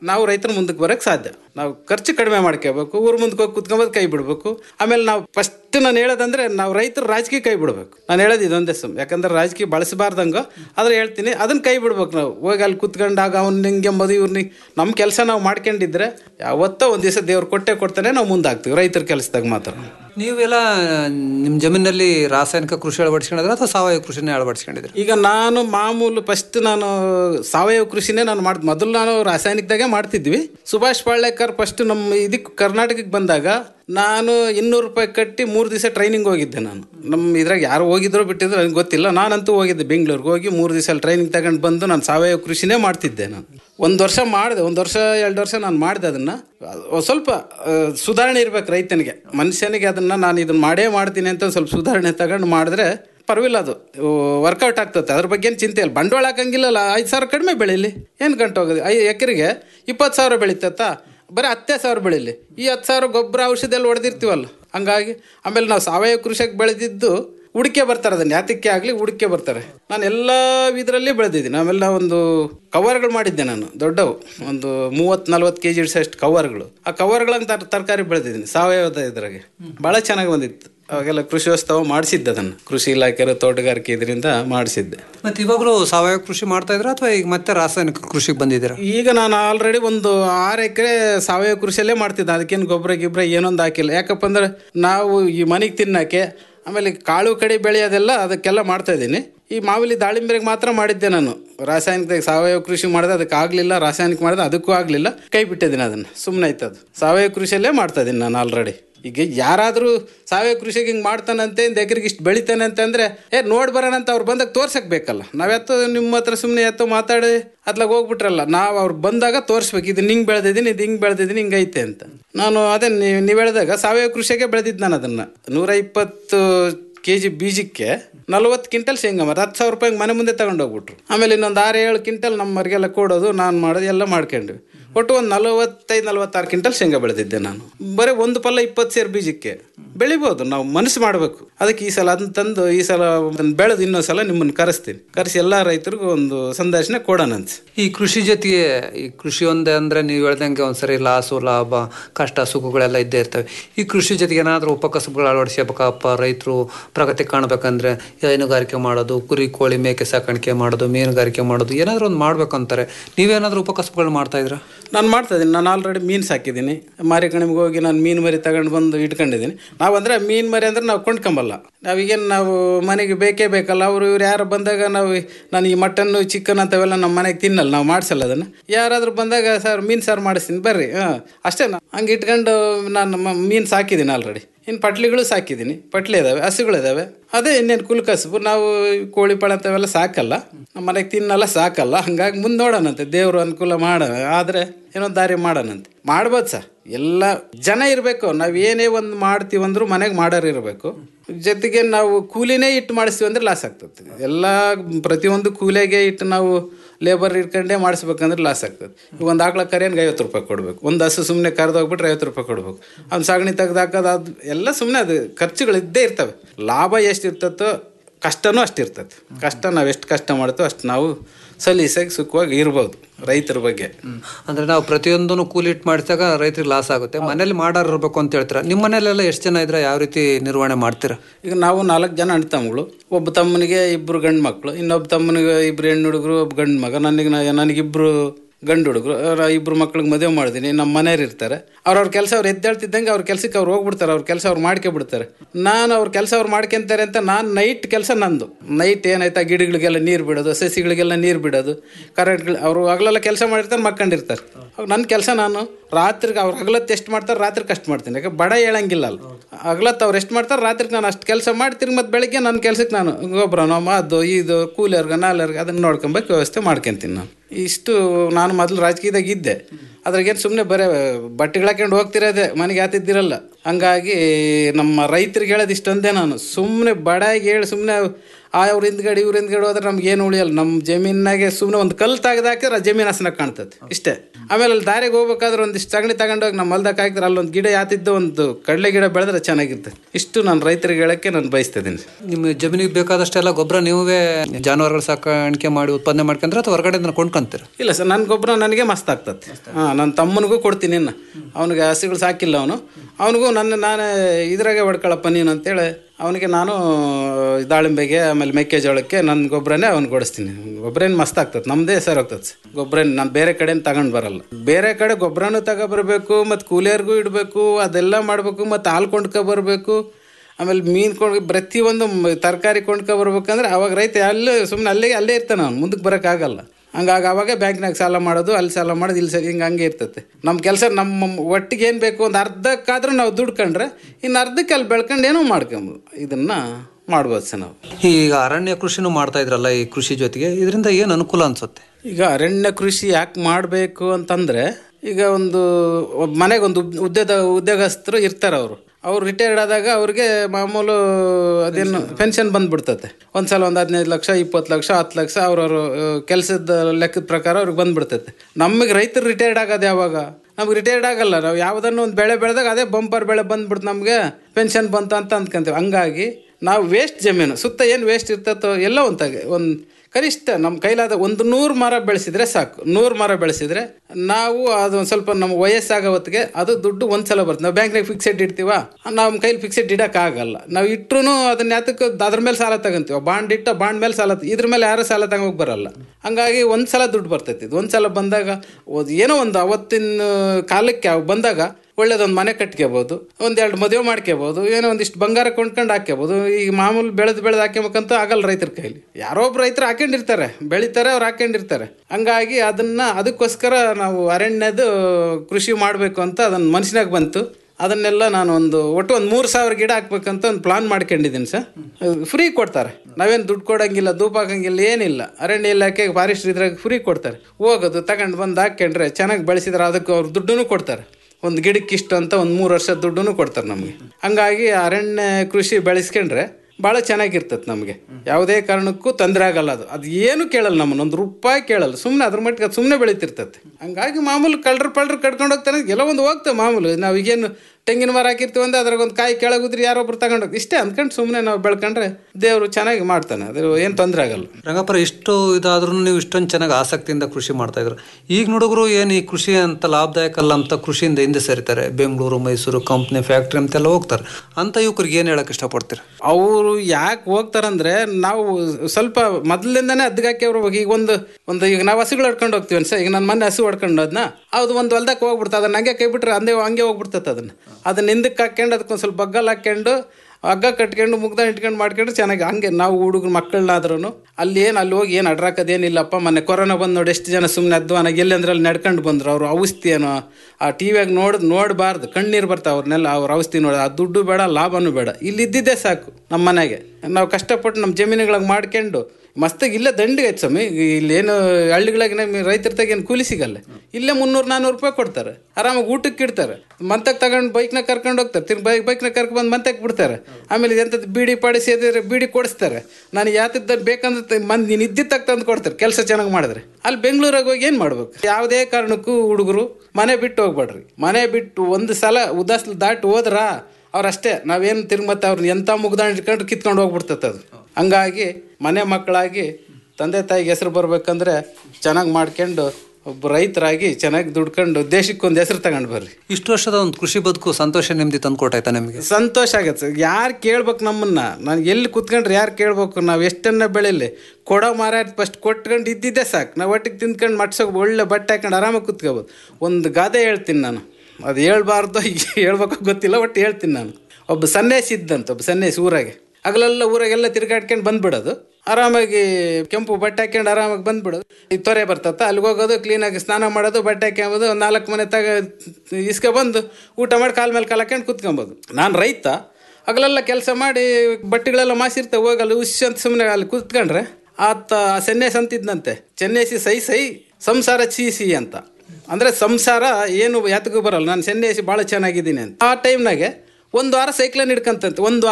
ನಾವು ರೈತರ ಮುಂದಕ್ಕೆ ಬರೋಕ್ಕೆ ಸಾಧ್ಯ ನಾವು ಖರ್ಚು ಕಡಿಮೆ ಮಾಡ್ಕೋಬೇಕು ಊರ್ ಮುಂದಕ್ಕೆ ಹೋಗಿ ಕುತ್ಕೊಂಬೋದು ಕೈ ಬಿಡಬೇಕು ಆಮೇಲೆ ನಾವು ಫಸ್ಟ್ ನಾನು ಹೇಳೋದಂದ್ರೆ ನಾವು ರೈತರು ರಾಜಕೀಯ ಕೈ ಬಿಡಬೇಕು ನಾನು ಹೇಳೋದು ಇದೊಂದೇ ಸುಮ್ ಯಾಕಂದ್ರೆ ರಾಜಕೀಯ ಬಳಸಬಾರ್ದಂಗ ಆದ್ರೆ ಹೇಳ್ತೀನಿ ಅದನ್ನ ಕೈ ಬಿಡ್ಬೇಕು ನಾವು ಹೋಗಿ ಅಲ್ಲಿ ಕುತ್ಕೊಂಡಾಗ ಅವ್ನು ಹಿಂಗೆ ಎಂಬುದು ಇವ್ರನ್ನ ನಮ್ಮ ಕೆಲಸ ನಾವು ಮಾಡ್ಕೊಂಡಿದ್ರೆ ಯಾವತ್ತೋ ಒಂದು ದಿವಸ ದೇವ್ರು ಕೊಟ್ಟೆ ಕೊಡ್ತಾನೆ ನಾವು ಮುಂದಾಗ್ತೀವಿ ರೈತರ ಕೆಲಸದಾಗ ಮಾತ್ರ ನೀವೆಲ್ಲ ನಿಮ್ಮ ಜಮೀನಲ್ಲಿ ರಾಸಾಯನಿಕ ಕೃಷಿ ಅಳವಡಿಸ್ಕೊಂಡಿದ್ರೆ ಅಥವಾ ಸಾವಯವ ಕೃಷಿನೇ ಅಳವಡಿಸ್ಕೊಂಡಿದ್ರೆ ಈಗ ನಾನು ಮಾಮೂಲು ಫಸ್ಟ್ ನಾನು ಸಾವಯವ ಕೃಷಿನೇ ನಾನು ಮಾಡ್ ಮೊದಲು ನಾನು ರಾಸಾಯನಿಕದಾಗೆ ಮಾಡ್ತಿದ್ವಿ ಸುಭಾಷ್ ಪಾಳ್ಯಕರ್ ಫಸ್ಟ್ ನಮ್ಮ ಇದಕ್ಕೆ ಕರ್ನಾಟಕಕ್ಕೆ ಬಂದಾಗ ನಾನು ಇನ್ನೂರು ರೂಪಾಯಿ ಕಟ್ಟಿ ಮೂರು ದಿವಸ ಟ್ರೈನಿಂಗ್ ಹೋಗಿದ್ದೆ ನಾನು ನಮ್ಮ ಇದ್ರಾಗ ಯಾರು ಹೋಗಿದ್ರು ಬಿಟ್ಟಿದ್ರು ನನಗೆ ಗೊತ್ತಿಲ್ಲ ನಾನಂತೂ ಹೋಗಿದ್ದೆ ಬೆಂಗಳೂರಿಗೆ ಹೋಗಿ ಮೂರು ದಿವಸ ಟ್ರೈನಿಂಗ್ ತಗೊಂಡು ಬಂದು ನಾನು ಸಾವಯವ ಕೃಷಿನೇ ಮಾಡ್ತಿದ್ದೆ ನಾನು ಒಂದು ವರ್ಷ ಮಾಡಿದೆ ಒಂದು ವರ್ಷ ಎರಡು ವರ್ಷ ನಾನು ಮಾಡಿದೆ ಅದನ್ನು ಸ್ವಲ್ಪ ಆ, ಸುಧಾರಣೆ ಇರ್ಬೇಕು ರೈತನಿಗೆ ಮನುಷ್ಯನಿಗೆ ಅದನ್ನು ನಾನು ಇದನ್ನು ಮಾಡೇ ಮಾಡ್ತೀನಿ ಅಂತ ಒಂದ್ ಸ್ವಲ್ಪ ಸುಧಾರಣೆ ತಗೊಂಡು ಮಾಡಿದ್ರೆ ಪರವಿಲ್ಲ ಅದು ವರ್ಕೌಟ್ ಆಗ್ತದೆ ಅದ್ರ ಬಗ್ಗೆ ಏನು ಚಿಂತೆ ಇಲ್ಲ ಬಂಡವಾಳ ಹಾಕಂಗಿಲ್ಲಲ್ಲ ಐದು ಸಾವಿರ ಕಡಿಮೆ ಬೆಳೀಲಿ ಏನು ಗಂಟು ಹೋಗೋದು ಐ ಎಕರೆಗೆ ಇಪ್ಪತ್ತು ಸಾವಿರ ಬೆಳೀತತ್ತಾ ಬರೀ ಹತ್ತೇ ಸಾವಿರ ಬೆಳೀಲಿ ಈ ಹತ್ತು ಸಾವಿರ ಗೊಬ್ಬರ ಔಷಧಿ ಎಲ್ಲ ಹೊಡೆದಿರ್ತೀವಲ್ಲ ಹಂಗಾಗಿ ಆಮೇಲೆ ನಾವು ಸಾವಯವ ಕೃಷಿಗೆ ಬೆಳೆದಿದ್ದು ಹುಡುಕೆ ಬರ್ತಾರೆ ಅದನ್ನ ಯಾತಕ್ಕೆ ಆಗಲಿ ಹುಡುಕೆ ಬರ್ತಾರೆ ನಾನು ಎಲ್ಲ ಇದರಲ್ಲಿ ಬೆಳೆದಿದ್ದೀನಿ ಆಮೇಲೆ ಒಂದು ಕವರ್ಗಳು ಮಾಡಿದ್ದೆ ನಾನು ದೊಡ್ಡವು ಒಂದು ಮೂವತ್ತು ನಲ್ವತ್ತು ಕೆ ಜಿ ಇಡ್ಸೋಷ್ಟು ಕವರ್ಗಳು ಆ ಕವರ್ಗಳಂತ ತರ ತರಕಾರಿ ಬೆಳೆದಿದ್ದೀನಿ ಸಾವಯವದ ಇದ್ರಾಗೆ ಭಾಳ ಚೆನ್ನಾಗಿ ಬಂದಿತ್ತು ಅವಾಗೆಲ್ಲ ಕೃಷಿ ಉತ್ಸವ ಮಾಡಿಸಿದ್ದೆ ಅದನ್ನು ಕೃಷಿ ಇಲಾಖೆ ತೋಟಗಾರಿಕೆ ಇದರಿಂದ ಮಾಡಿಸಿದ್ದೆ ಮತ್ತೆ ಇವಾಗಲೂ ಸಾವಯವ ಕೃಷಿ ಮಾಡ್ತಾ ಇದ್ರ ಅಥವಾ ಈಗ ಮತ್ತೆ ರಾಸಾಯನಿಕ ಕೃಷಿಗೆ ಬಂದಿದ್ದೀರಾ ಈಗ ನಾನು ಆಲ್ರೆಡಿ ಒಂದು ಆರು ಎಕರೆ ಸಾವಯವ ಕೃಷಿಯಲ್ಲೇ ಮಾಡ್ತಿದ್ದೆ ಅದಕ್ಕೇನು ಗೊಬ್ಬರ ಗಿಬ್ಬರ ಏನೊಂದು ಹಾಕಿಲ್ಲ ಯಾಕಪ್ಪ ಅಂದ್ರೆ ನಾವು ಈ ಮನೆಗೆ ತಿನ್ನಕ್ಕೆ ಆಮೇಲೆ ಕಾಳು ಕಡಿ ಬೆಳೆಯೋದೆಲ್ಲ ಅದಕ್ಕೆಲ್ಲ ಮಾಡ್ತಾ ಇದ್ದೀನಿ ಈ ಮಾಮೂಲಿ ದಾಳಿಂಬೆಗೆ ಮಾತ್ರ ಮಾಡಿದ್ದೆ ನಾನು ರಾಸಾಯನಿಕದಾಗ ಸಾವಯವ ಕೃಷಿ ಮಾಡಿದೆ ಅದಕ್ಕೆ ಆಗಲಿಲ್ಲ ರಾಸಾಯನಿಕ ಮಾಡಿದೆ ಅದಕ್ಕೂ ಆಗಲಿಲ್ಲ ಕೈ ಬಿಟ್ಟಿದ್ದೀನಿ ಅದನ್ನು ಸುಮ್ಮನೆ ಆಯ್ತು ಅದು ಸಾವಯವ ಕೃಷಿಯಲ್ಲೇ ಮಾಡ್ತಾ ಇದ್ದೀನಿ ನಾನು ಆಲ್ರೆಡಿ ಈಗ ಯಾರಾದರೂ ಸಾವಯವ ಕೃಷಿಗೆ ಹಿಂಗೆ ಮಾಡ್ತಾನಂತೆ ಒಂದು ಎಕರೆಗೆ ಇಷ್ಟು ಬೆಳಿತಾನೆ ಅಂತಂದ್ರೆ ಏ ನೋಡಿ ಬರೋಣ ಅಂತ ಅವ್ರು ಬಂದಾಗ ತೋರ್ಸಕ್ ಬೇಕಲ್ಲ ನಾವೆತ್ತೋ ನಿಮ್ಮ ಹತ್ರ ಸುಮ್ಮನೆ ಎತ್ತೋ ಮಾತಾಡಿ ಅತ್ಲಾಗ ಹೋಗ್ಬಿಟ್ರಲ್ಲ ನಾವು ಅವ್ರು ಬಂದಾಗ ತೋರಿಸ್ಬೇಕು ಇದು ಹಿಂಗೆ ಬೆಳೆದಿದ್ದೀನಿ ಇದು ಹಿಂಗೆ ಬೆಳೆದಿದ್ದೀನಿ ಹಿಂಗೈತೆ ಅಂತ ನಾನು ಅದೇ ನೀವು ನೀವು ಹೇಳಿದಾಗ ಸಾವಯವ ಕೃಷಿಗೆ ಬೆಳೆದಿದ್ದು ನಾನು ಅದನ್ನು ನೂರ ಇಪ್ಪತ್ತು ಕೆ ಜಿ ಬೀಜಕ್ಕೆ ನಲ್ವತ್ತು ಕ್ವಿಂಟಲ್ ಶೇಂಗಾ ಮರ ಹತ್ತು ಸಾವಿರ ರೂಪಾಯಿಗೆ ಮನೆ ಮುಂದೆ ತಗೊಂಡು ಹೋಗ್ಬಿಟ್ರು ಆಮೇಲೆ ಇನ್ನೊಂದು ಆರು ಏಳು ಕ್ವಿಂಟಲ್ ನಮ್ಮವ್ರಿಗೆಲ್ಲ ಕೊಡೋದು ನಾನು ಮಾಡೋದು ಎಲ್ಲ ಮಾಡ್ಕೊಂಡ್ವಿ ಒಟ್ಟು ಒಂದು ನಲವತ್ತೈದು ನಲವತ್ತಾರು ಕ್ವಿಂಟಲ್ ಶೇಂಗಾ ಬೆಳೆದಿದ್ದೆ ನಾನು ಬರೀ ಒಂದು ಪಲ್ಲ ಇಪ್ಪತ್ತು ಸೇರು ಬೀಜಕ್ಕೆ ಬೆಳಿಬೋದು ನಾವು ಮನಸ್ಸು ಮಾಡಬೇಕು ಅದಕ್ಕೆ ಈ ಸಲ ಅದನ್ನ ತಂದು ಈ ಸಲ ಅದನ್ನ ಬೆಳೆದು ಇನ್ನೊಂದು ಸಲ ನಿಮ್ಮನ್ನು ಕರೆಸ್ತೀನಿ ಕರೆಸಿ ಎಲ್ಲ ರೈತರಿಗೂ ಒಂದು ಸಂದರ್ಶನ ಕೊಡೋಣ ಅಂತ ಈ ಕೃಷಿ ಜೊತೆಗೆ ಈ ಕೃಷಿ ಒಂದೇ ಅಂದ್ರೆ ನೀವು ಹೇಳ್ದಂಗೆ ಒಂದ್ಸರಿ ಲಾಸು ಲಾಭ ಕಷ್ಟ ಸುಖಗಳೆಲ್ಲ ಇದ್ದೇ ಇರ್ತವೆ ಈ ಕೃಷಿ ಜೊತೆಗೆ ಏನಾದರೂ ಉಪಕಸಬುಗಳು ಅಳವಡಿಸ್ಬೇಕಪ್ಪ ರೈತರು ಪ್ರಗತಿ ಕಾಣಬೇಕಂದ್ರೆ ಹೈನುಗಾರಿಕೆ ಮಾಡೋದು ಕುರಿ ಕೋಳಿ ಮೇಕೆ ಸಾಕಾಣಿಕೆ ಮಾಡೋದು ಮೀನುಗಾರಿಕೆ ಮಾಡೋದು ಏನಾದರೂ ಒಂದು ಮಾಡ್ಬೇಕಂತಾರೆ ನೀವೇನಾದರೂ ಉಪಕಸಬುಗಳು ಮಾಡ್ತಾ ಇದ್ರಾ ನಾನು ಮಾಡ್ತಾ ಇದ್ದೀನಿ ನಾನು ಆಲ್ರೆಡಿ ಮೀನು ಸಾಕಿದ್ದೀನಿ ಮಾರಿಕಣಿಗೆ ಹೋಗಿ ನಾನು ಮೀನು ಮರಿ ತಗೊಂಡು ಬಂದು ಇಟ್ಕೊಂಡಿದ್ದೀನಿ ನಾವು ಅಂದರೆ ಮೀನು ಮರಿ ಅಂದ್ರೆ ನಾವು ಕೊಂಡ್ಕೊಂಬಲ್ಲ ನಾವೀಗೇನು ನಾವು ಮನೆಗೆ ಬೇಕೇ ಬೇಕಲ್ಲ ಅವರು ಇವ್ರು ಯಾರು ಬಂದಾಗ ನಾವು ನಾನು ಈ ಮಟನ್ನು ಚಿಕನ್ ಅಂತವೆಲ್ಲ ನಮ್ಮ ಮನೆಗೆ ತಿನ್ನಲ್ಲ ನಾವು ಮಾಡಿಸಲ್ಲ ಅದನ್ನು ಯಾರಾದರೂ ಬಂದಾಗ ಸರ್ ಮೀನು ಸಾರು ಮಾಡಿಸ್ತೀನಿ ಬರ್ರಿ ಹಾಂ ಅಷ್ಟೇ ನಾ ಹಂಗೆ ಇಟ್ಕೊಂಡು ನಾನು ಮೀನು ಸಾಕಿದ್ದೀನಿ ಆಲ್ರೆಡಿ ಇನ್ನು ಪಟ್ಲಿಗಳು ಸಾಕಿದ್ದೀನಿ ಪಟ್ಲಿ ಇದಾವೆ ಹಸುಗಳಿದಾವೆ ಅದೇ ಇನ್ನೇನು ಕುಲ್ಕಸಬು ನಾವು ಕೋಳಿ ಪಳ ಅಂತವೆಲ್ಲ ಸಾಕಲ್ಲ ನಮ್ಮ ಮನೆಗೆ ತಿನ್ನಲ್ಲ ಸಾಕಲ್ಲ ಹಂಗಾಗಿ ಮುಂದೆ ನೋಡೋಣಂತೆ ದೇವರು ಅನುಕೂಲ ಮಾಡೋಣ ಆದರೆ ಏನೋ ದಾರಿ ಮಾಡೋಣಂತೆ ಮಾಡ್ಬೋದು ಸರ್ ಎಲ್ಲ ಜನ ಇರಬೇಕು ನಾವು ಏನೇ ಒಂದು ಮಾಡ್ತೀವಿ ಅಂದ್ರೂ ಮನೆಗೆ ಮಾಡೋರು ಇರಬೇಕು ಜೊತೆಗೆ ನಾವು ಕೂಲಿನೇ ಇಟ್ಟು ಮಾಡಿಸ್ತೀವಿ ಅಂದ್ರೆ ಲಾಸ್ ಆಗ್ತದೆ ಎಲ್ಲ ಪ್ರತಿಯೊಂದು ಕೂಲಿಗೆ ಇಟ್ಟು ನಾವು ಲೇಬರ್ ಇಟ್ಕೊಂಡೇ ಮಾಡಿಸ್ಬೇಕಂದ್ರೆ ಲಾಸ್ ಆಗ್ತದೆ ಈಗ ಒಂದು ಆಕಳ ಕರಿಯನ್ಗೆ ಐವತ್ತು ರೂಪಾಯಿ ಕೊಡಬೇಕು ಒಂದು ಹಸು ಸುಮ್ಮನೆ ಕರೆದು ಹೋಗ್ಬಿಟ್ರೆ ಐವತ್ತು ರೂಪಾಯಿ ಕೊಡ್ಬೇಕು ಅವ್ನು ಸಗಣಿ ತೆಗ್ದು ಹಾಕೋದು ಅದು ಎಲ್ಲ ಸುಮ್ಮನೆ ಅದು ಖರ್ಚುಗಳು ಇದ್ದೇ ಇರ್ತವೆ ಲಾಭ ಎಷ್ಟು ಇರ್ತತೋ ಕಷ್ಟನೂ ಅಷ್ಟು ಇರ್ತದೆ ಕಷ್ಟ ನಾವು ಎಷ್ಟು ಕಷ್ಟ ಮಾಡ್ತೋ ಅಷ್ಟು ನಾವು ಸಲೀಸಾಗಿ ಸುಖವಾಗಿ ಇರ್ಬೋದು ರೈತರ ಬಗ್ಗೆ ಅಂದ್ರೆ ನಾವು ಪ್ರತಿಯೊಂದನ್ನು ಕೂಲಿ ಇಟ್ಟು ಮಾಡಿಸಿದಾಗ ರೈತರಿಗೆ ಲಾಸ್ ಆಗುತ್ತೆ ಮನೇಲಿ ಮಾಡಾರು ಇರಬೇಕು ಅಂತ ಹೇಳ್ತೀರಾ ನಿಮ್ಮ ಮನೇಲೆಲ್ಲ ಎಷ್ಟು ಜನ ಇದ್ರೆ ಯಾವ ರೀತಿ ನಿರ್ವಹಣೆ ಮಾಡ್ತೀರಾ ಈಗ ನಾವು ನಾಲ್ಕು ಜನ ಅಣ್ಣ ತಮ್ಮಗಳು ಒಬ್ಬ ತಮ್ಮನಿಗೆ ಇಬ್ಬರು ಗಂಡು ಮಕ್ಕಳು ಇನ್ನೊಬ್ಬ ತಮ್ಮನಿಗೆ ಇಬ್ರು ಹೆಣ್ಣು ಹುಡುಗರು ಒಬ್ಬ ಗಂಡು ಮಗ ನನಗೆ ನನಗಿಬ್ರು ಗಂಡು ಹುಡುಗರು ಅವ್ರ ಇಬ್ರು ಮಕ್ಳಿಗೆ ಮದುವೆ ಮಾಡಿದ್ದೀನಿ ನಮ್ಮ ಮನೆಯವ್ರು ಇರ್ತಾರೆ ಅವ್ರವ್ರ ಕೆಲಸ ಅವ್ರು ಎದ್ದೇಳ್ತಿದ್ದಂಗೆ ಅವ್ರ ಕೆಲಸಕ್ಕೆ ಅವ್ರು ಹೋಗ್ಬಿಡ್ತಾರೆ ಅವ್ರ ಕೆಲಸ ಅವ್ರು ಮಾಡ್ಕೊಬಿಡ್ತಾರೆ ನಾನು ಅವ್ರ ಕೆಲಸ ಅವ್ರು ಮಾಡ್ಕೊಂತಾರೆ ಅಂತ ನಾನು ನೈಟ್ ಕೆಲಸ ನಂದು ನೈಟ್ ಏನಾಯ್ತಾ ಗಿಡಗಳಿಗೆಲ್ಲ ನೀರು ಬಿಡೋದು ಸಸಿಗಳಿಗೆಲ್ಲ ನೀರು ಬಿಡೋದು ಕರೆಂಟ್ಗಳು ಅವರು ಹಗಲೆಲ್ಲ ಕೆಲಸ ಮಾಡಿರ್ತಾರೆ ಮಕ್ಕಂಡಿರ್ತಾರೆ ಅವಾಗ ನನ್ನ ಕೆಲಸ ನಾನು ರಾತ್ರಿಗೆ ಅವ್ರು ಹಗಲತ್ತು ಎಷ್ಟು ಮಾಡ್ತಾರೆ ರಾತ್ರಿ ಕಷ್ಟ ಮಾಡ್ತೀನಿ ಯಾಕೆ ಬಡ ಹೇಳಂಗಿಲ್ಲ ಅಲ್ಲ ಹಗಲತ್ತು ಅವ್ರು ಎಷ್ಟು ಮಾಡ್ತಾರೆ ರಾತ್ರಿಗೆ ನಾನು ಅಷ್ಟು ಕೆಲಸ ಮಾಡ್ತೀನಿ ಮತ್ತು ಬೆಳಗ್ಗೆ ನನ್ನ ಕೆಲಸಕ್ಕೆ ನಾನು ಗೊಬ್ಬರನೋ ಅದು ಇದು ಕೂಲರ್ಗೆ ನಾಲರ್ಗೆ ಅದನ್ನು ನೋಡ್ಕೊಬೇಕು ವ್ಯವಸ್ಥೆ ಮಾಡ್ಕೊತೀನಿ ನಾನು ಇಷ್ಟು ನಾನು ಮೊದಲು ರಾಜಕೀಯದಾಗ ಇದ್ದೆ ಅದ್ರಾಗೇನು ಸುಮ್ಮನೆ ಬರೀ ಬಟ್ಟೆಗಳು ಹಾಕೊಂಡು ಹೋಗ್ತಿರೋದೆ ಮನೆಗೆ ಆತಿದ್ದಿರಲ್ಲ ಹಂಗಾಗಿ ನಮ್ಮ ರೈತರಿಗೆ ಹೇಳೋದು ಇಷ್ಟೊಂದೇ ನಾನು ಸುಮ್ಮನೆ ಬಡಾಗಿ ಹೇಳಿ ಸುಮ್ಮನೆ ಆ ಅವ್ರ ಹಿಂದ್ಗಡೆ ಇವ್ರ ಹಿಂದ್ಗಡೆ ಹೋದ್ರೆ ನಮ್ಗೆ ಏನು ಉಳಿಯಲ್ಲ ನಮ್ಮ ಜಮೀನಾಗೆ ಸುಮ್ಮನೆ ಒಂದು ಕಲ್ಲು ತೆಗೆದು ಹಾಕಿದ್ರೆ ಆ ಜಮೀನು ಹಸನ ಕಾಣ್ತದೆ ಇಷ್ಟೇ ಆಮೇಲೆ ಅಲ್ಲಿ ದಾರಿಗೆ ಹೋಗ್ಬೇಕಾದ್ರೆ ಒಂದಿಷ್ಟು ಸಗಣಿ ತಗೊಂಡೋಗಿ ನಮ್ಮ ಹೊಲ್ದಾಗ ಹಾಕಿದ್ರೆ ಅಲ್ಲೊಂದು ಗಿಡ ಯಾತಿದ್ದು ಒಂದು ಕಡಲೆ ಗಿಡ ಬೆಳೆದ್ರೆ ಚೆನ್ನಾಗಿರ್ತದೆ ಇಷ್ಟು ನಾನು ರೈತರಿಗೆ ಹೇಳಕ್ಕೆ ನಾನು ಬಯಸ್ತಿದ್ದೀನಿ ನಿಮ್ಮ ಜಮೀನಿಗೆ ಬೇಕಾದಷ್ಟೆಲ್ಲ ಗೊಬ್ಬರ ನೀವೇ ಜಾನುವಾರುಗಳ ಸಾಕಾಣಿಕೆ ಮಾಡಿ ಉತ್ಪಾದನೆ ಮಾಡ್ಕೊಂಡ್ರೆ ಅಥವಾ ಹೊರಗಡೆಯಿಂದ ಕೊಂಡ್ಕೊಂತೀರ ಇಲ್ಲ ಸರ್ ನನ್ನ ಗೊಬ್ಬರ ನನಗೆ ಮಸ್ತ್ ಆಗ್ತದೆ ಹಾಂ ನನ್ನ ತಮ್ಮನಿಗೂ ಕೊಡ್ತೀನಿ ಇನ್ನು ಅವನಿಗೆ ಹಸುಗಳು ಸಾಕಿಲ್ಲ ಅವನು ಅವನಿಗೂ ನನ್ನ ನಾನು ಇದ್ರಾಗೆ ಹೊಡ್ಕೊಳಪ್ಪ ನೀನು ಅಂತೇಳಿ ಅವನಿಗೆ ನಾನು ದಾಳಿಂಬೆಗೆ ಆಮೇಲೆ ಮೆಕ್ಕೆಜೋಳಕ್ಕೆ ನನ್ನ ಗೊಬ್ಬರನೇ ಅವ್ನಿಗೆ ಕೊಡಿಸ್ತೀನಿ ಗೊಬ್ಬರ ಏನು ಮಸ್ತ್ ಆಗ್ತದೆ ನಮ್ಮದೇ ಸರ್ ಹೋಗ್ತದೆ ಸರ್ ಗೊಬ್ಬರ ನಾನು ಬೇರೆ ಕಡೆಯಿಂದ ತಗೊಂಡು ಬರಲ್ಲ ಬೇರೆ ಕಡೆ ಗೊಬ್ಬರನೂ ತಗೊಬರ್ಬೇಕು ಮತ್ತು ಕೂಲಿಯರ್ಗೂ ಇಡಬೇಕು ಅದೆಲ್ಲ ಮಾಡಬೇಕು ಮತ್ತು ಹಾಲು ಕೊಂಡ್ಕೊ ಬರಬೇಕು ಆಮೇಲೆ ಮೀನು ಕೊಂಡು ಪ್ರತಿಯೊಂದು ತರಕಾರಿ ಕೊಂಡ್ಕೊ ಬರ್ಬೇಕಂದ್ರೆ ಅವಾಗ ರೈತ ಅಲ್ಲೇ ಸುಮ್ಮನೆ ಅಲ್ಲೇ ಅಲ್ಲೇ ಇರ್ತಾನೆ ಅವ್ನು ಮುಂದಕ್ಕೆ ಬರೋಕ್ಕಾಗಲ್ಲ ಹಂಗಾಗಿ ಅವಾಗ ಬ್ಯಾಂಕ್ನಾಗ ಸಾಲ ಮಾಡೋದು ಅಲ್ಲಿ ಸಾಲ ಮಾಡೋದು ಇಲ್ಲಿ ಸರಿ ಹಿಂಗೆ ಹಂಗೆ ಇರ್ತೈತೆ ನಮ್ಮ ಕೆಲಸ ನಮ್ಮ ಒಟ್ಟಿಗೆ ಏನು ಬೇಕು ಒಂದು ಅರ್ಧಕ್ಕಾದ್ರೂ ನಾವು ದುಡ್ಕೊಂಡ್ರೆ ಇನ್ನು ಅರ್ಧಕ್ಕೆ ಅಲ್ಲಿ ಬೆಳ್ಕೊಂಡು ಏನೋ ಮಾಡ್ಕೊಂಬೋದು ಇದನ್ನು ಮಾಡ್ಬೋದು ಸರ್ ನಾವು ಈಗ ಅರಣ್ಯ ಕೃಷಿನೂ ಮಾಡ್ತಾ ಇದ್ರಲ್ಲ ಈ ಕೃಷಿ ಜೊತೆಗೆ ಇದರಿಂದ ಏನು ಅನುಕೂಲ ಅನ್ಸುತ್ತೆ ಈಗ ಅರಣ್ಯ ಕೃಷಿ ಯಾಕೆ ಮಾಡಬೇಕು ಅಂತಂದರೆ ಈಗ ಒಂದು ಒಬ್ಬ ಮನೆಗೆ ಒಂದು ಉದ್- ಉದ್ಯೋಗ ಉದ್ಯೋಗಸ್ಥರು ಇರ್ತಾರೆ ಅವರು ಅವ್ರು ರಿಟೈರ್ಡ್ ಆದಾಗ ಅವ್ರಿಗೆ ಮಾಮೂಲು ಅದೇನು ಪೆನ್ಷನ್ ಬಂದ್ಬಿಡ್ತತೆ ಒಂದ್ಸಲ ಒಂದು ಹದಿನೈದು ಲಕ್ಷ ಇಪ್ಪತ್ತು ಲಕ್ಷ ಹತ್ತು ಲಕ್ಷ ಅವ್ರವ್ರ ಕೆಲಸದ ಲೆಕ್ಕದ ಪ್ರಕಾರ ಅವ್ರಿಗೆ ಬಂದ್ಬಿಡ್ತೈತೆ ನಮಗೆ ರೈತರು ರಿಟೈರ್ಡ್ ಆಗೋದು ಯಾವಾಗ ನಮ್ಗೆ ರಿಟೈರ್ಡ್ ಆಗಲ್ಲ ನಾವು ಯಾವುದನ್ನು ಒಂದು ಬೆಳೆ ಬೆಳೆದಾಗ ಅದೇ ಬಂಪರ್ ಬೆಳೆ ಬಂದ್ಬಿಡ್ತು ನಮಗೆ ಪೆನ್ಷನ್ ಬಂತ ಅಂತ ಅಂದ್ಕೊಂತೀವಿ ಹಂಗಾಗಿ ನಾವು ವೇಸ್ಟ್ ಜಮೀನು ಸುತ್ತ ಏನು ವೇಸ್ಟ್ ಇರ್ತತೋ ಎಲ್ಲ ಒಂತಾಗೆ ಒಂದು ಕನಿಷ್ಠ ನಮ್ಮ ಕೈಲಾದ ಒಂದು ನೂರು ಮರ ಬೆಳೆಸಿದ್ರೆ ಸಾಕು ನೂರು ಮರ ಬೆಳೆಸಿದ್ರೆ ನಾವು ಅದು ಒಂದು ಸ್ವಲ್ಪ ನಮ್ಮ ವಯಸ್ಸಾಗೋ ಹೊತ್ತಿಗೆ ಅದು ದುಡ್ಡು ಒಂದು ಸಲ ಬರುತ್ತೆ ನಾವು ಬ್ಯಾಂಕ್ನಾಗ ಫಿಕ್ಸೆಡ್ ಇಡ್ತೀವ ನಮ್ಮ ಕೈಲಿ ಫಿಕ್ಸೆಡ್ ಇಡೋಕ್ಕಾಗಲ್ಲ ನಾವು ಇಟ್ಟರು ಅದನ್ನ ಯಾತಕ್ಕೆ ಅದ್ರ ಮೇಲೆ ಸಾಲ ತಗೊಂತೀವಿ ಬಾಂಡ್ ಇಟ್ಟ ಬಾಂಡ್ ಮೇಲೆ ಸಾಲ ತ- ಇದ್ರ ಮೇಲೆ ಯಾರು ಸಾಲ ತಗೋಕ್ ಬರಲ್ಲ ಹಂಗಾಗಿ ಒಂದು ಸಲ ದುಡ್ಡು ಬರ್ತೈತಿ ಇದು ಒಂದು ಸಲ ಬಂದಾಗ ಒಂದ್- ಏನೋ ಒಂದು ಅವತ್ತಿನ ಕಾಲಕ್ಕೆ ಅವ್ ಬಂದಾಗ ಒಳ್ಳೇದೊಂದು ಮನೆ ಕಟ್ಕೋಬೋದು ಒಂದೆರಡು ಮದುವೆ ಮಾಡ್ಕೋಬೋದು ಏನೋ ಒಂದಿಷ್ಟು ಬಂಗಾರ ಕೊಂಡ್ಕೊಂಡು ಹಾಕ್ಕೋಬೋದು ಈಗ ಮಾಮೂಲು ಬೆಳೆದು ಬೆಳೆದು ಹಾಕ್ಯಬೇಕಂತ ಆಗಲ್ಲ ರೈತರ ಕೈಲಿ ಯಾರೋ ಒಬ್ರು ರೈತರು ಹಾಕೊಂಡಿರ್ತಾರೆ ಬೆಳಿತಾರೆ ಅವ್ರು ಹಾಕೊಂಡಿರ್ತಾರೆ ಹಂಗಾಗಿ ಅದನ್ನ ಅದಕ್ಕೋಸ್ಕರ ನಾವು ಅರಣ್ಯದ ಕೃಷಿ ಮಾಡಬೇಕು ಅಂತ ಅದನ್ನ ಮನಸ್ಸಿನಾಗ ಬಂತು ಅದನ್ನೆಲ್ಲ ನಾನು ಒಂದು ಒಟ್ಟು ಒಂದು ಮೂರು ಸಾವಿರ ಗಿಡ ಹಾಕ್ಬೇಕಂತ ಒಂದು ಪ್ಲಾನ್ ಮಾಡ್ಕೊಂಡಿದ್ದೀನಿ ಸರ್ ಫ್ರೀ ಕೊಡ್ತಾರೆ ನಾವೇನು ದುಡ್ಡು ಕೊಡಂಗಿಲ್ಲ ಧೂಪ ಹಾಕಂಗಿಲ್ಲ ಏನಿಲ್ಲ ಅರಣ್ಯ ಇಲಾಖೆ ಫಾರೆಸ್ಟ್ ಇದ್ರಾಗ ಫ್ರೀ ಕೊಡ್ತಾರೆ ಹೋಗೋದು ತಗೊಂಡು ಬಂದು ಹಾಕ್ಕೊಂಡ್ರೆ ಚೆನ್ನಾಗಿ ಬೆಳೆಸಿದ್ರೆ ಅದಕ್ಕೆ ಅವ್ರು ದುಡ್ಡನ್ನು ಕೊಡ್ತಾರೆ ಒಂದು ಗಿಡಕ್ಕೆ ಇಷ್ಟು ಅಂತ ಒಂದು ಮೂರು ವರ್ಷದ ದುಡ್ಡನ್ನು ಕೊಡ್ತಾರೆ ನಮಗೆ ಹಂಗಾಗಿ ಅರಣ್ಯ ಕೃಷಿ ಬೆಳೆಸ್ಕೊಂಡ್ರೆ ಭಾಳ ಚೆನ್ನಾಗಿರ್ತದೆ ನಮಗೆ ಯಾವುದೇ ಕಾರಣಕ್ಕೂ ತೊಂದರೆ ಆಗಲ್ಲ ಅದು ಅದು ಏನು ಕೇಳಲ್ಲ ನಮ್ಮನ್ನ ಒಂದು ರೂಪಾಯಿ ಕೇಳಲ್ಲ ಸುಮ್ಮನೆ ಅದ್ರ ಮಟ್ಟಿಗೆ ಅದು ಸುಮ್ಮನೆ ಬೆಳೀತಿರ್ತದೆ ಹಂಗಾಗಿ ಮಾಮೂಲು ಕಳ್ರ ಪಳ್ರ ಕಟ್ಕೊಂಡು ಹೋಗ್ತಾನೆ ಎಲ್ಲ ಒಂದು ಹೋಗ್ತವೆ ಮಾಮೂಲು ನಾವು ಈಗೇನು ತೆಂಗಿನ ಮರ ಹಾಕಿರ್ತೀವಿ ಅಂದ್ರೆ ಅದ್ರಾಗ ಒಂದು ಕಾಯಿ ಕೆಳಗುದ್ರಿ ಯಾರೊಬ್ರು ತಗೊಂಡು ಹೋಗ್ತೀವಿ ಇಷ್ಟೇ ಅಂದ್ಕೊಂಡು ಸುಮ್ಮನೆ ನಾವು ಬೆಳ್ಕೊಂಡ್ರೆ ದೇವರು ಚೆನ್ನಾಗಿ ಮಾಡ್ತಾನೆ ಅದು ಏನು ತೊಂದರೆ ಆಗಲ್ಲ ರಂಗಪ್ಪರ ಇಷ್ಟು ಇದಾದ್ರೂ ನೀವು ಇಷ್ಟೊಂದು ಚೆನ್ನಾಗಿ ಆಸಕ್ತಿಯಿಂದ ಕೃಷಿ ಮಾಡ್ತಾ ಇದ್ರು ಈಗ ಹುಡುಗರು ಏನು ಈ ಕೃಷಿ ಅಂತ ಲಾಭದಾಯಕ ಅಲ್ಲ ಅಂತ ಕೃಷಿಯಿಂದ ಹಿಂದೆ ಸೇರಿತಾರೆ ಬೆಂಗಳೂರು ಮೈಸೂರು ಕಂಪ್ನಿ ಫ್ಯಾಕ್ಟ್ರಿ ಅಂತೆಲ್ಲ ಹೋಗ್ತಾರೆ ಅಂತ ಯುವಕರಿಗೆ ಏನು ಹೇಳಕ್ ಇಷ್ಟಪಡ್ತೀರಿ ಅವರು ಯಾಕೆ ಹೋಗ್ತಾರಂದ್ರೆ ನಾವು ಸ್ವಲ್ಪ ಮೊದಲಿಂದಾನೇ ಅದ್ಗಾಕಿ ಅವ್ರು ಈಗ ಒಂದು ಒಂದು ಈಗ ನಾವು ಹಸುಗಳು ಹೊಡ್ಕೊಂಡು ಹೋಗ್ತೀವಿ ಅನ್ಸ ಈಗ ನನ್ನ ಮನೆ ಹಸು ಹೊಡ್ಕೊಂಡು ಅದನ್ನ ಅದು ಒಂದು ಹೊಲ್ದಕ್ಕೆ ಹೋಗ್ಬಿಡ್ತದೆ ಅದನ್ನ ಹಂಗೆ ಕೈ ಬಿಟ್ರೆ ಅಂದೇ ಹಂಗೆ ಹೋಗ್ಬಿಡ್ತದೆ ಅದನ್ನ ಅದನ್ನ ಹಿಂದಕ್ಕೆ ಹಾಕ್ಕೊಂಡು ಅದಕ್ಕೊಂದು ಸ್ವಲ್ಪ ಬಗ್ಗಲ್ ಹಾಕ್ಕೊಂಡು ಹಗ್ಗ ಕಟ್ಕೊಂಡು ಮುಗ್ದ ಇಟ್ಕೊಂಡು ಮಾಡ್ಕೊಂಡ್ರೆ ಚೆನ್ನಾಗಿ ಹಂಗೆ ನಾವು ಹುಡುಗರು ಮಕ್ಕಳನ್ನಾದ್ರೂ ಅಲ್ಲಿ ಏನು ಅಲ್ಲಿ ಹೋಗಿ ಏನು ಅಡ್ರಾಕದೇನಿಲ್ಲಪ್ಪ ಮೊನ್ನೆ ಕೊರೋನಾ ಬಂದು ನೋಡಿ ಎಷ್ಟು ಜನ ಸುಮ್ಮನೆ ಅಧ್ವಾನ ಎಲ್ಲಂದ್ರೆ ಅಲ್ಲಿ ನಡ್ಕೊಂಡು ಬಂದ್ರು ಅವ್ರು ಔಷಧಿ ಏನೋ ಆ ಟಿ ವಿಯಾಗ ನೋಡಿ ನೋಡಬಾರ್ದು ಕಣ್ಣೀರು ಬರ್ತಾವೆ ಅವ್ರನ್ನೆಲ್ಲ ಅವ್ರ ಔಷಧಿ ನೋಡಿ ಆ ದುಡ್ಡು ಬೇಡ ಲಾಭನೂ ಬೇಡ ಇಲ್ಲಿ ಇದ್ದಿದ್ದೇ ಸಾಕು ನಮ್ಮ ಮನೆಗೆ ನಾವು ಕಷ್ಟಪಟ್ಟು ನಮ್ಮ ಜಮೀನುಗಳಿಗೆ ಮಾಡ್ಕೊಂಡು ಮಸ್ತಾಗಿ ಇಲ್ಲೇ ದಂಡಿಗೆ ಐತೆ ಸ್ವಾಮಿ ಇಲ್ಲೇನು ಹಳ್ಳಿಗಳಾಗ ನಮ್ಮ ರೈತರ ತಗ ಏನು ಕೂಲಿ ಸಿಗಲ್ಲ ಇಲ್ಲೇ ಮುನ್ನೂರು ನಾನ್ನೂರು ರೂಪಾಯಿ ಕೊಡ್ತಾರೆ ಆರಾಮಾಗಿ ಊಟಕ್ಕೆ ಇಡ್ತಾರೆ ಮಂತಕ್ಕೆ ತಗೊಂಡು ಬೈಕ್ನಾಗ ಕರ್ಕೊಂಡು ಹೋಗ್ತಾರೆ ತಿರ್ಗಿ ಬೈಕ್ ಬೈಕ್ನಾಗ ಕರ್ಕೊಂಡು ಬಂದು ಮಂತಕ್ಕೆ ಬಿಡ್ತಾರೆ ಆಮೇಲೆ ಎಂಥದ್ದು ಬೀಡಿ ಪಾಡಿ ಸೇದಿದ್ರೆ ಬೀಡಿ ಕೊಡಿಸ್ತಾರೆ ನಾನು ಯಾತದ್ದು ಬೇಕಂದ್ರೆ ಮಂದಿ ನೀನು ಇದ್ದಿದ್ದ ತಂದು ಕೊಡ್ತಾರೆ ಕೆಲಸ ಚೆನ್ನಾಗಿ ಮಾಡಿದ್ರೆ ಅಲ್ಲಿ ಬೆಂಗಳೂರಾಗ ಹೋಗಿ ಏನು ಮಾಡ್ಬೇಕು ಯಾವುದೇ ಕಾರಣಕ್ಕೂ ಹುಡುಗರು ಮನೆ ಬಿಟ್ಟು ಹೋಗ್ಬೇಡ್ರಿ ಮನೆ ಬಿಟ್ಟು ಒಂದು ಸಲ ಉದಾಸ್ಲು ದಾಟಿ ಹೋದ್ರಾ ಅವ್ರಷ್ಟೇ ನಾವೇನು ತಿರ್ಗಿ ಮತ್ತೆ ಅವ್ರನ್ನ ಎಂಥ ಮುಗ್ದಾಣ ಇಟ್ಕೊಂಡು ಕಿತ್ಕೊಂಡು ಹೋಗ್ಬಿಡ್ತೈತೆ ಅದು ಹಂಗಾಗಿ ಮನೆ ಮಕ್ಕಳಾಗಿ ತಂದೆ ತಾಯಿಗೆ ಹೆಸರು ಬರ್ಬೇಕಂದ್ರೆ ಚೆನ್ನಾಗಿ ಮಾಡ್ಕೊಂಡು ಒಬ್ಬ ರೈತರಾಗಿ ಚೆನ್ನಾಗಿ ದುಡ್ಕೊಂಡು ದೇಶಕ್ಕೊಂದು ಹೆಸರು ತಗೊಂಡು ಬರ್ರಿ ಇಷ್ಟು ವರ್ಷದ ಒಂದು ಕೃಷಿ ಬದುಕು ಸಂತೋಷ ನೆಮ್ಮದಿ ತಂದು ಕೊಟ್ಟಾಯ್ತಾ ನಿಮಗೆ ಸಂತೋಷ ಆಗತ್ತೆ ಸರ್ ಯಾರು ಕೇಳ್ಬೇಕು ನಮ್ಮನ್ನ ನಾನು ಎಲ್ಲಿ ಕುತ್ಕೊಂಡ್ರೆ ಯಾರು ಕೇಳ್ಬೇಕು ನಾವು ಎಷ್ಟನ್ನ ಬೆಳೆಯಲಿ ಕೊಡೋ ಮಾರಾಟ ಫಸ್ಟ್ ಕೊಟ್ಕೊಂಡು ಇದ್ದಿದ್ದೇ ಸಾಕು ನಾವು ಒಟ್ಟಿಗೆ ತಿಂದ್ಕೊಂಡು ಮಟ್ಸೋಕೆ ಒಳ್ಳೆ ಬಟ್ಟೆ ಹಾಕೊಂಡು ಆರಾಮಾಗಿ ಕುತ್ಕೋಬೋದು ಒಂದು ಗಾದೆ ಹೇಳ್ತೀನಿ ನಾನು ಅದು ಹೇಳ್ಬಾರ್ದು ಹೇಳ್ಬೇಕು ಗೊತ್ತಿಲ್ಲ ಒಟ್ಟು ಹೇಳ್ತೀನಿ ನಾನು ಒಬ್ಬ ಸನ್ಯಾಸಿ ಇದ್ದಂತ ಒಬ್ಬ ಸನ್ಯಾಸಿ ಊರಾಗೆ ಹಗಲೆಲ್ಲ ಊರಾಗೆಲ್ಲ ತಿರ್ಗಾಡ್ಕೊಂಡು ಬಂದ್ಬಿಡೋದು ಆರಾಮಾಗಿ ಕೆಂಪು ಬಟ್ಟೆ ಹಾಕ್ಕೊಂಡು ಆರಾಮಾಗಿ ಬಂದ್ಬಿಡೋದು ಈ ತೊರೆ ಬರ್ತತ್ತ ಅಲ್ಲಿಗೆ ಹೋಗೋದು ಕ್ಲೀನಾಗಿ ಸ್ನಾನ ಮಾಡೋದು ಬಟ್ಟೆ ಹಾಕ್ಯಂಬೋದು ಒಂದು ನಾಲ್ಕು ಮನೆ ತಗ ಇಸ್ಕೊ ಬಂದು ಊಟ ಮಾಡಿ ಕಾಲ ಮೇಲೆ ಕಾಲು ಹಾಕ್ಕೊಂಡು ಕುತ್ಕೊಬೋದು ನಾನು ರೈತ ಹಗಲೆಲ್ಲ ಕೆಲಸ ಮಾಡಿ ಬಟ್ಟೆಗಳೆಲ್ಲ ಮಾಸಿರ್ತವೆ ಹೋಗಲ್ಲ ಉಶ್ ಅಂತ ಸುಮ್ಮನೆ ಅಲ್ಲಿ ಕೂತ್ಕೊಂಡ್ರೆ ಆತ ಸನ್ಯಾಸಿ ಅಂತಿದ್ನಂತೆ ಸನ್ಯಾಸಿ ಸೈ ಸೈ ಸಂಸಾರ ಚೀ ಸಿ ಅಂತ ಅಂದರೆ ಸಂಸಾರ ಏನು ಯಾತಕ್ಕೂ ಬರಲ್ಲ ನಾನು ಸನ್ಯಾಸಿ ಭಾಳ ಚೆನ್ನಾಗಿದ್ದೀನಿ ಅಂತ ಆ ಟೈಮ್ನಾಗೆ ಒಂದು ವಾರ ಸೈಕ್ಲನ್ ಹಿಡ್ಕಂತಂತೆ ಒಂದು ವಾರ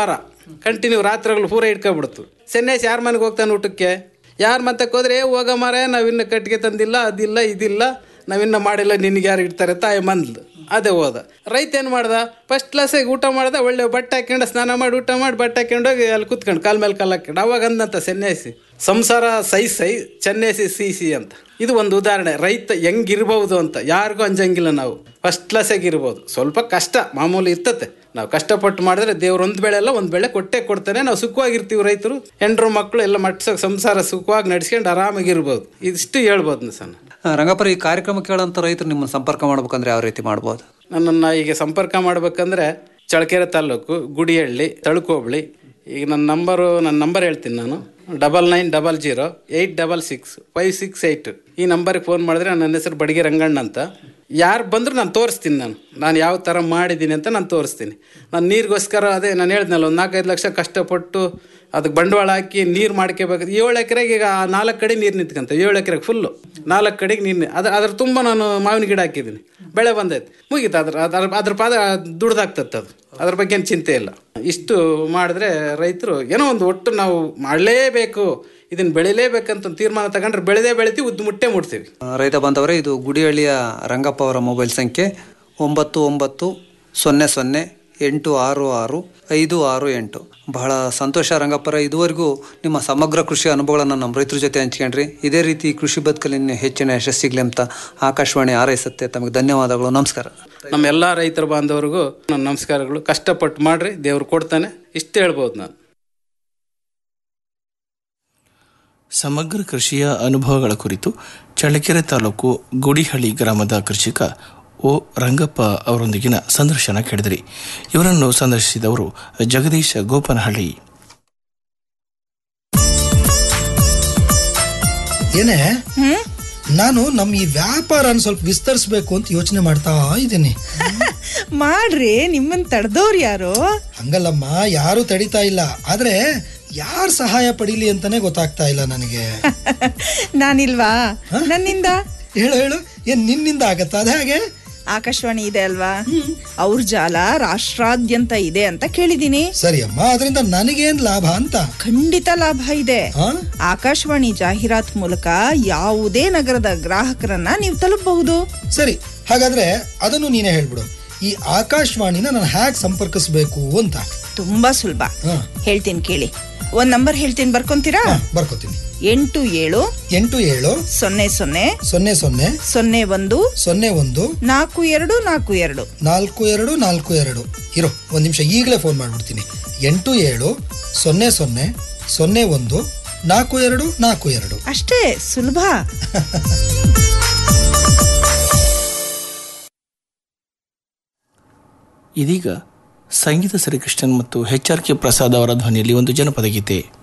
ಕಂಟಿನ್ಯೂ ರಾತ್ರಿಗಳು ಪೂರ ಇಟ್ಕೊಬಿಡ್ತು ಸನ್ಯಾಸಿ ಯಾರ ಮನೆಗೆ ಹೋಗ್ತಾನೆ ಊಟಕ್ಕೆ ಯಾರ ಮತ್ತಕ್ಕೆ ಹೋದ್ರೆ "ಏ, ಹೋಗ ಮಾರ ನಾವಿನ್ನು ಕಟ್ಟಿಗೆ ತಂದಿಲ್ಲ ಅದಿಲ್ಲ ಇದಿಲ್ಲ ನಾವಿನ್ನ ಮಾಡಿಲ್ಲ ನಿನಗೆ ಯಾರು ಇಡ್ತಾರೆ ತಾಯಿ ಮಂದ್ಲು ಅದೇ ಹೋದ ರೈತ ಏನು ಮಾಡ್ದ ಫಸ್ಟ್ ಕ್ಲಾಸಿಗೆ ಊಟ ಮಾಡ್ದ ಒಳ್ಳೆ ಬಟ್ಟೆ ಹಾಕ್ಕೊಂಡು ಸ್ನಾನ ಮಾಡಿ ಊಟ ಮಾಡಿ ಬಟ್ಟೆ ಹಾಕ್ಕೊಂಡೋಗಿ ಅಲ್ಲಿ ಕುತ್ಕೊಂಡು ಕಾಲ್ ಮೇಲೆ ಕಾಲು ಹಾಕ್ಕೊಂಡು ಅವಾಗ ಅಂದಂತ ಸನ್ಯಾಸಿ ಸಂಸಾರ ಸೈ ಸೈ ಚನ್ನೇಸಿ ಸಿ ಸಿ ಅಂತ ಇದು ಒಂದು ಉದಾಹರಣೆ ರೈತ ಹೆಂಗಿರ್ಬೋದು ಅಂತ ಯಾರಿಗೂ ಅಂಜಂಗಿಲ್ಲ ನಾವು ಫಸ್ಟ್ ಕ್ಲಾಸಾಗಿ ಇರ್ಬೋದು ಸ್ವಲ್ಪ ಕಷ್ಟ ಮಾಮೂಲಿ ಇರ್ತತೆ ನಾವು ಕಷ್ಟಪಟ್ಟು ಮಾಡಿದ್ರೆ ದೇವ್ರು ಒಂದು ಬೆಳೆ ಅಲ್ಲ ಒಂದು ಬೆಳೆ ಕೊಟ್ಟೆ ಕೊಡ್ತಾನೆ ನಾವು ಸುಖವಾಗಿರ್ತೀವಿ ರೈತರು ಹೆಂಡ್ರು ಮಕ್ಕಳು ಎಲ್ಲ ಮಟ್ಸ ಸಂಸಾರ ಸುಖವಾಗಿ ನಡ್ಸ್ಕೊಂಡು ಆರಾಮಾಗಿರ್ಬೋದು ಇದಿಷ್ಟು ಹೇಳ್ಬೋದು ಸರ್ ಆ, ರಂಗಪ್ಪರ ಈ ಕಾರ್ಯಕ್ರಮ ಕೇಳೋಂಥ ರೈತರು ನಿಮ್ಮನ್ನು ಸಂಪರ್ಕ ಮಾಡ್ಬೇಕಂದ್ರೆ ಯಾವ ರೀತಿ ಮಾಡ್ಬೋದು ನನ್ನನ್ನು ಈಗ ಸಂಪರ್ಕ ಮಾಡ್ಬೇಕಂದ್ರೆ ಚಳ್ಳಕೆರೆ ತಾಲೂಕು ಗುಡಿಹಳ್ಳಿ ತಳುಕೋಬಳಿ ಈಗ ನನ್ನ ನಂಬರು ನನ್ನ ನಂಬರ್ ಹೇಳ್ತೀನಿ ನಾನು double nine double zero eight double six five six eight ಈ ನಂಬರಿಗೆ ಫೋನ್ ಮಾಡಿದ್ರೆ ನನ್ನ ಹೆಸರು ಬಡಿಗೆ ರಂಗಣ್ಣ ಅಂತ ಯಾರು ಬಂದರೂ ನಾನು ತೋರಿಸ್ತೀನಿ ನಾನು ನಾನು ಯಾವ ಥರ ಮಾಡಿದ್ದೀನಿ ಅಂತ ನಾನು ತೋರಿಸ್ತೀನಿ ನಾನು ನೀರಿಗೋಸ್ಕರ ಅದೇ ನಾನು ಹೇಳ್ದ್ನಲ್ಲ ಒಂದು ನಾಲ್ಕೈದು ಲಕ್ಷ ಕಷ್ಟಪಟ್ಟು ಅದಕ್ಕೆ ಬಂಡವಾಳ ಹಾಕಿ ನೀರು ಮಾಡ್ಕೋಬೇಕು ಏಳು ಎಕರೆಗೆ ಈಗ ನಾಲ್ಕು ಕಡೆ ನೀರು ನಿಂತ್ಕೊಂತ ಏಳು ಎಕರೆಗೆ ಫುಲ್ಲು ನಾಲ್ಕು ಕಡೆಗೆ ನೀರು ಅದ್ರ ಅದ್ರ ತುಂಬ ನಾನು ಮಾವಿನ ಗಿಡ ಹಾಕಿದ್ದೀನಿ ಬೆಳೆ ಬಂದೈತೆ ಮುಗೀತು ಅದ್ರ ಅದ್ರ ಅದ್ರ ಪಾದ ದುಡ್ದಾಗ್ತತ್ತೆ ಅದು ಅದ್ರ ಬಗ್ಗೆ ಏನು ಚಿಂತೆ ಇಲ್ಲ ಇಷ್ಟು ಮಾಡಿದ್ರೆ ರೈತರು ಏನೋ ಒಂದು ಒಟ್ಟು ನಾವು ಮಾಡಲೇಬೇಕು ಇದನ್ನು ಬೆಳಿಲೇಬೇಕಂತ ತೀರ್ಮಾನ ತಗೊಂಡ್ರೆ ಬೆಳೆದೇ ಬೆಳಿತೀವಿ ಉದ್ದು ಮುಟ್ಟೆ ಮುಟ್ತೀವಿ ಆ, ರೈತ ಬಾಂಧವರೇ ಇದು ಗುಡಿಹಳ್ಳಿಯ ರಂಗಪ್ಪ ಅವರ ಮೊಬೈಲ್ ಸಂಖ್ಯೆ ಒಂಬತ್ತು ಒಂಬತ್ತು ಸೊನ್ನೆ ಸೊನ್ನೆ ಎಂಟು ಆರು ಆರು ಐದು ಆರು ಎಂಟು ಬಹಳ ಸಂತೋಷ ರಂಗಪ್ಪರ ಇದುವರೆಗೂ ನಿಮ್ಮ ಸಮಗ್ರ ಕೃಷಿ ಅನುಭವಗಳನ್ನು ನಮ್ಮ ರೈತರ ಜೊತೆ ಹಂಚ್ಕೊಂಡ್ರಿ ಇದೇ ರೀತಿ ಕೃಷಿ ಬದುಕಲ್ಲಿ ಇನ್ನೂ ಹೆಚ್ಚಿನ ಯಶಸ್ಸಿಗ್ಲಿ ಅಂತ ಆಕಾಶವಾಣಿ ಹಾರೈಸುತ್ತೆ ತಮಗೆ ಧನ್ಯವಾದಗಳು ನಮಸ್ಕಾರ ನಮ್ಮ ಎಲ್ಲ ರೈತರ ಬಾಂಧವರಿಗೂ ನನ್ನ ನಮಸ್ಕಾರಗಳು ಕಷ್ಟಪಟ್ಟು ಮಾಡ್ರಿ ದೇವ್ರು ಕೊಡ್ತಾನೆ ಇಷ್ಟು ಹೇಳ್ಬೋದು ನಾನು ಸಮಗ್ರ ಕೃಷಿಯ ಅನುಭವಗಳ ಕುರಿತು ಚಳ್ಳಕೆರೆ ತಾಲೂಕು ಗುಡಿಹಳ್ಳಿ ಗ್ರಾಮದ ಕೃಷಿಕ ಓ ರಂಗಪ್ಪ ಅವರೊಂದಿಗಿನ ಸಂದರ್ಶನ ಕೇಳಿದಿರಿ ಇವರನ್ನು ಸಂದರ್ಶಿಸಿದವರು ಜಗದೀಶ ಗೋಪನಹಳ್ಳಿ ಏನೇ ನಾನು ನಮ್ಮ ಈ ವ್ಯಾಪಾರನ ಸ್ವಲ್ಪ ವಿಸ್ತರಿಸ್ಬೇಕು ಅಂತ ಯೋಚನೆ ಮಾಡ್ತಾ ಇದ್ದೀನಿ ಮಾಡ್ರಿ ನಿಮ್ಮನ್ ತಡೆದವ್ರು ಯಾರು ಹಂಗಲ್ಲಮ್ಮ ಯಾರು ತಡಿತಾ ಇಲ್ಲ ಆದ್ರೆ ಯಾರ್ ಸಹಾಯ ಪಡೀಲಿ ಅಂತಾನೆ ಗೊತ್ತಾಗ್ತಾ ಇಲ್ಲ ನನಗೆ ನಾನಿಲ್ವಾ ನನ್ನಿಂದ ಹೇಳು ಹೇಳು ಏನ್ ನಿನ್ನಿಂದ ಆಗತ್ತಾ ಅದ ಹಾಗೆ ಆಕಾಶವಾಣಿ ಇದೆ ಅಲ್ವಾ ಅವ್ರ ಜಾಲ ರಾಷ್ಟ್ರಾದ್ಯಂತ ಇದೆ ಅಂತ ಕೇಳಿದೀನಿ ಸರಿ ಅಮ್ಮ ಅದರಿಂದ ನನಗೇನ್ ಲಾಭ ಅಂತ ಖಂಡಿತ ಲಾಭ ಇದೆ ಆ? ಆಕಾಶವಾಣಿ ಜಾಹೀರಾತ್ ಮೂಲಕ ಯಾವುದೇ ನಗರದ ಗ್ರಾಹಕರನ್ನ ನೀವು ತಲುಪಬಹುದು ಸರಿ ಹಾಗಾದ್ರೆ ಅದನ್ನು ನೀನೇ ಹೇಳ್ಬಿಡು ಈ ಆಕಾಶವಾಣಿನ ನಾನು ಹ್ಯಾಕ್ ಸಂಪರ್ಕಿಸ್ಬೇಕು ಅಂತ ತುಂಬಾ ಸುಲಭ ಹಾ. ಹೇಳ್ತೀನಿ ಕೇಳಿ ಒಂದ್ ನಂಬರ್ ಹೇಳ್ತೀನಿ ಬರ್ಕೊಂತೀರಾ ಬರ್ಕೋತೀನಿ ಎಂಟು ಏಳು ಎಂಟು ಏಳು ಸೊನ್ನೆ ಸೊನ್ನೆ ಸೊನ್ನೆ ಸೊನ್ನೆ ಸೊನ್ನೆ ಒಂದು ಸೊನ್ನೆ ಒಂದು ನಾಲ್ಕು ಎರಡು ನಾಲ್ಕು ಎರಡು ನಾಲ್ಕು ಎರಡು ನಾಲ್ಕು ಎರಡು ಇರೋ ಒಂದು ನಿಮಿಷ ಈಗಲೇ ಫೋನ್ ಮಾಡ್ಬಿಡ್ತೀನಿ ಎಂಟು ಏಳು ಸೊನ್ನೆ ಸೊನ್ನೆ ಸೊನ್ನೆ ಒಂದು ನಾಲ್ಕು ಎರಡು ನಾಲ್ಕು ಎರಡು ಅಷ್ಟೇ ಸುಲಭ ಇದೀಗ ಸಂಗೀತ ಶ್ರೀಕೃಷ್ಣನ್ ಮತ್ತು ಎಚ್ ಆರ್ ಕೆ ಪ್ರಸಾದ್ ಅವರ ಧ್ವನಿಯಲ್ಲಿ ಒಂದು ಜನಪದ ಗೀತೆ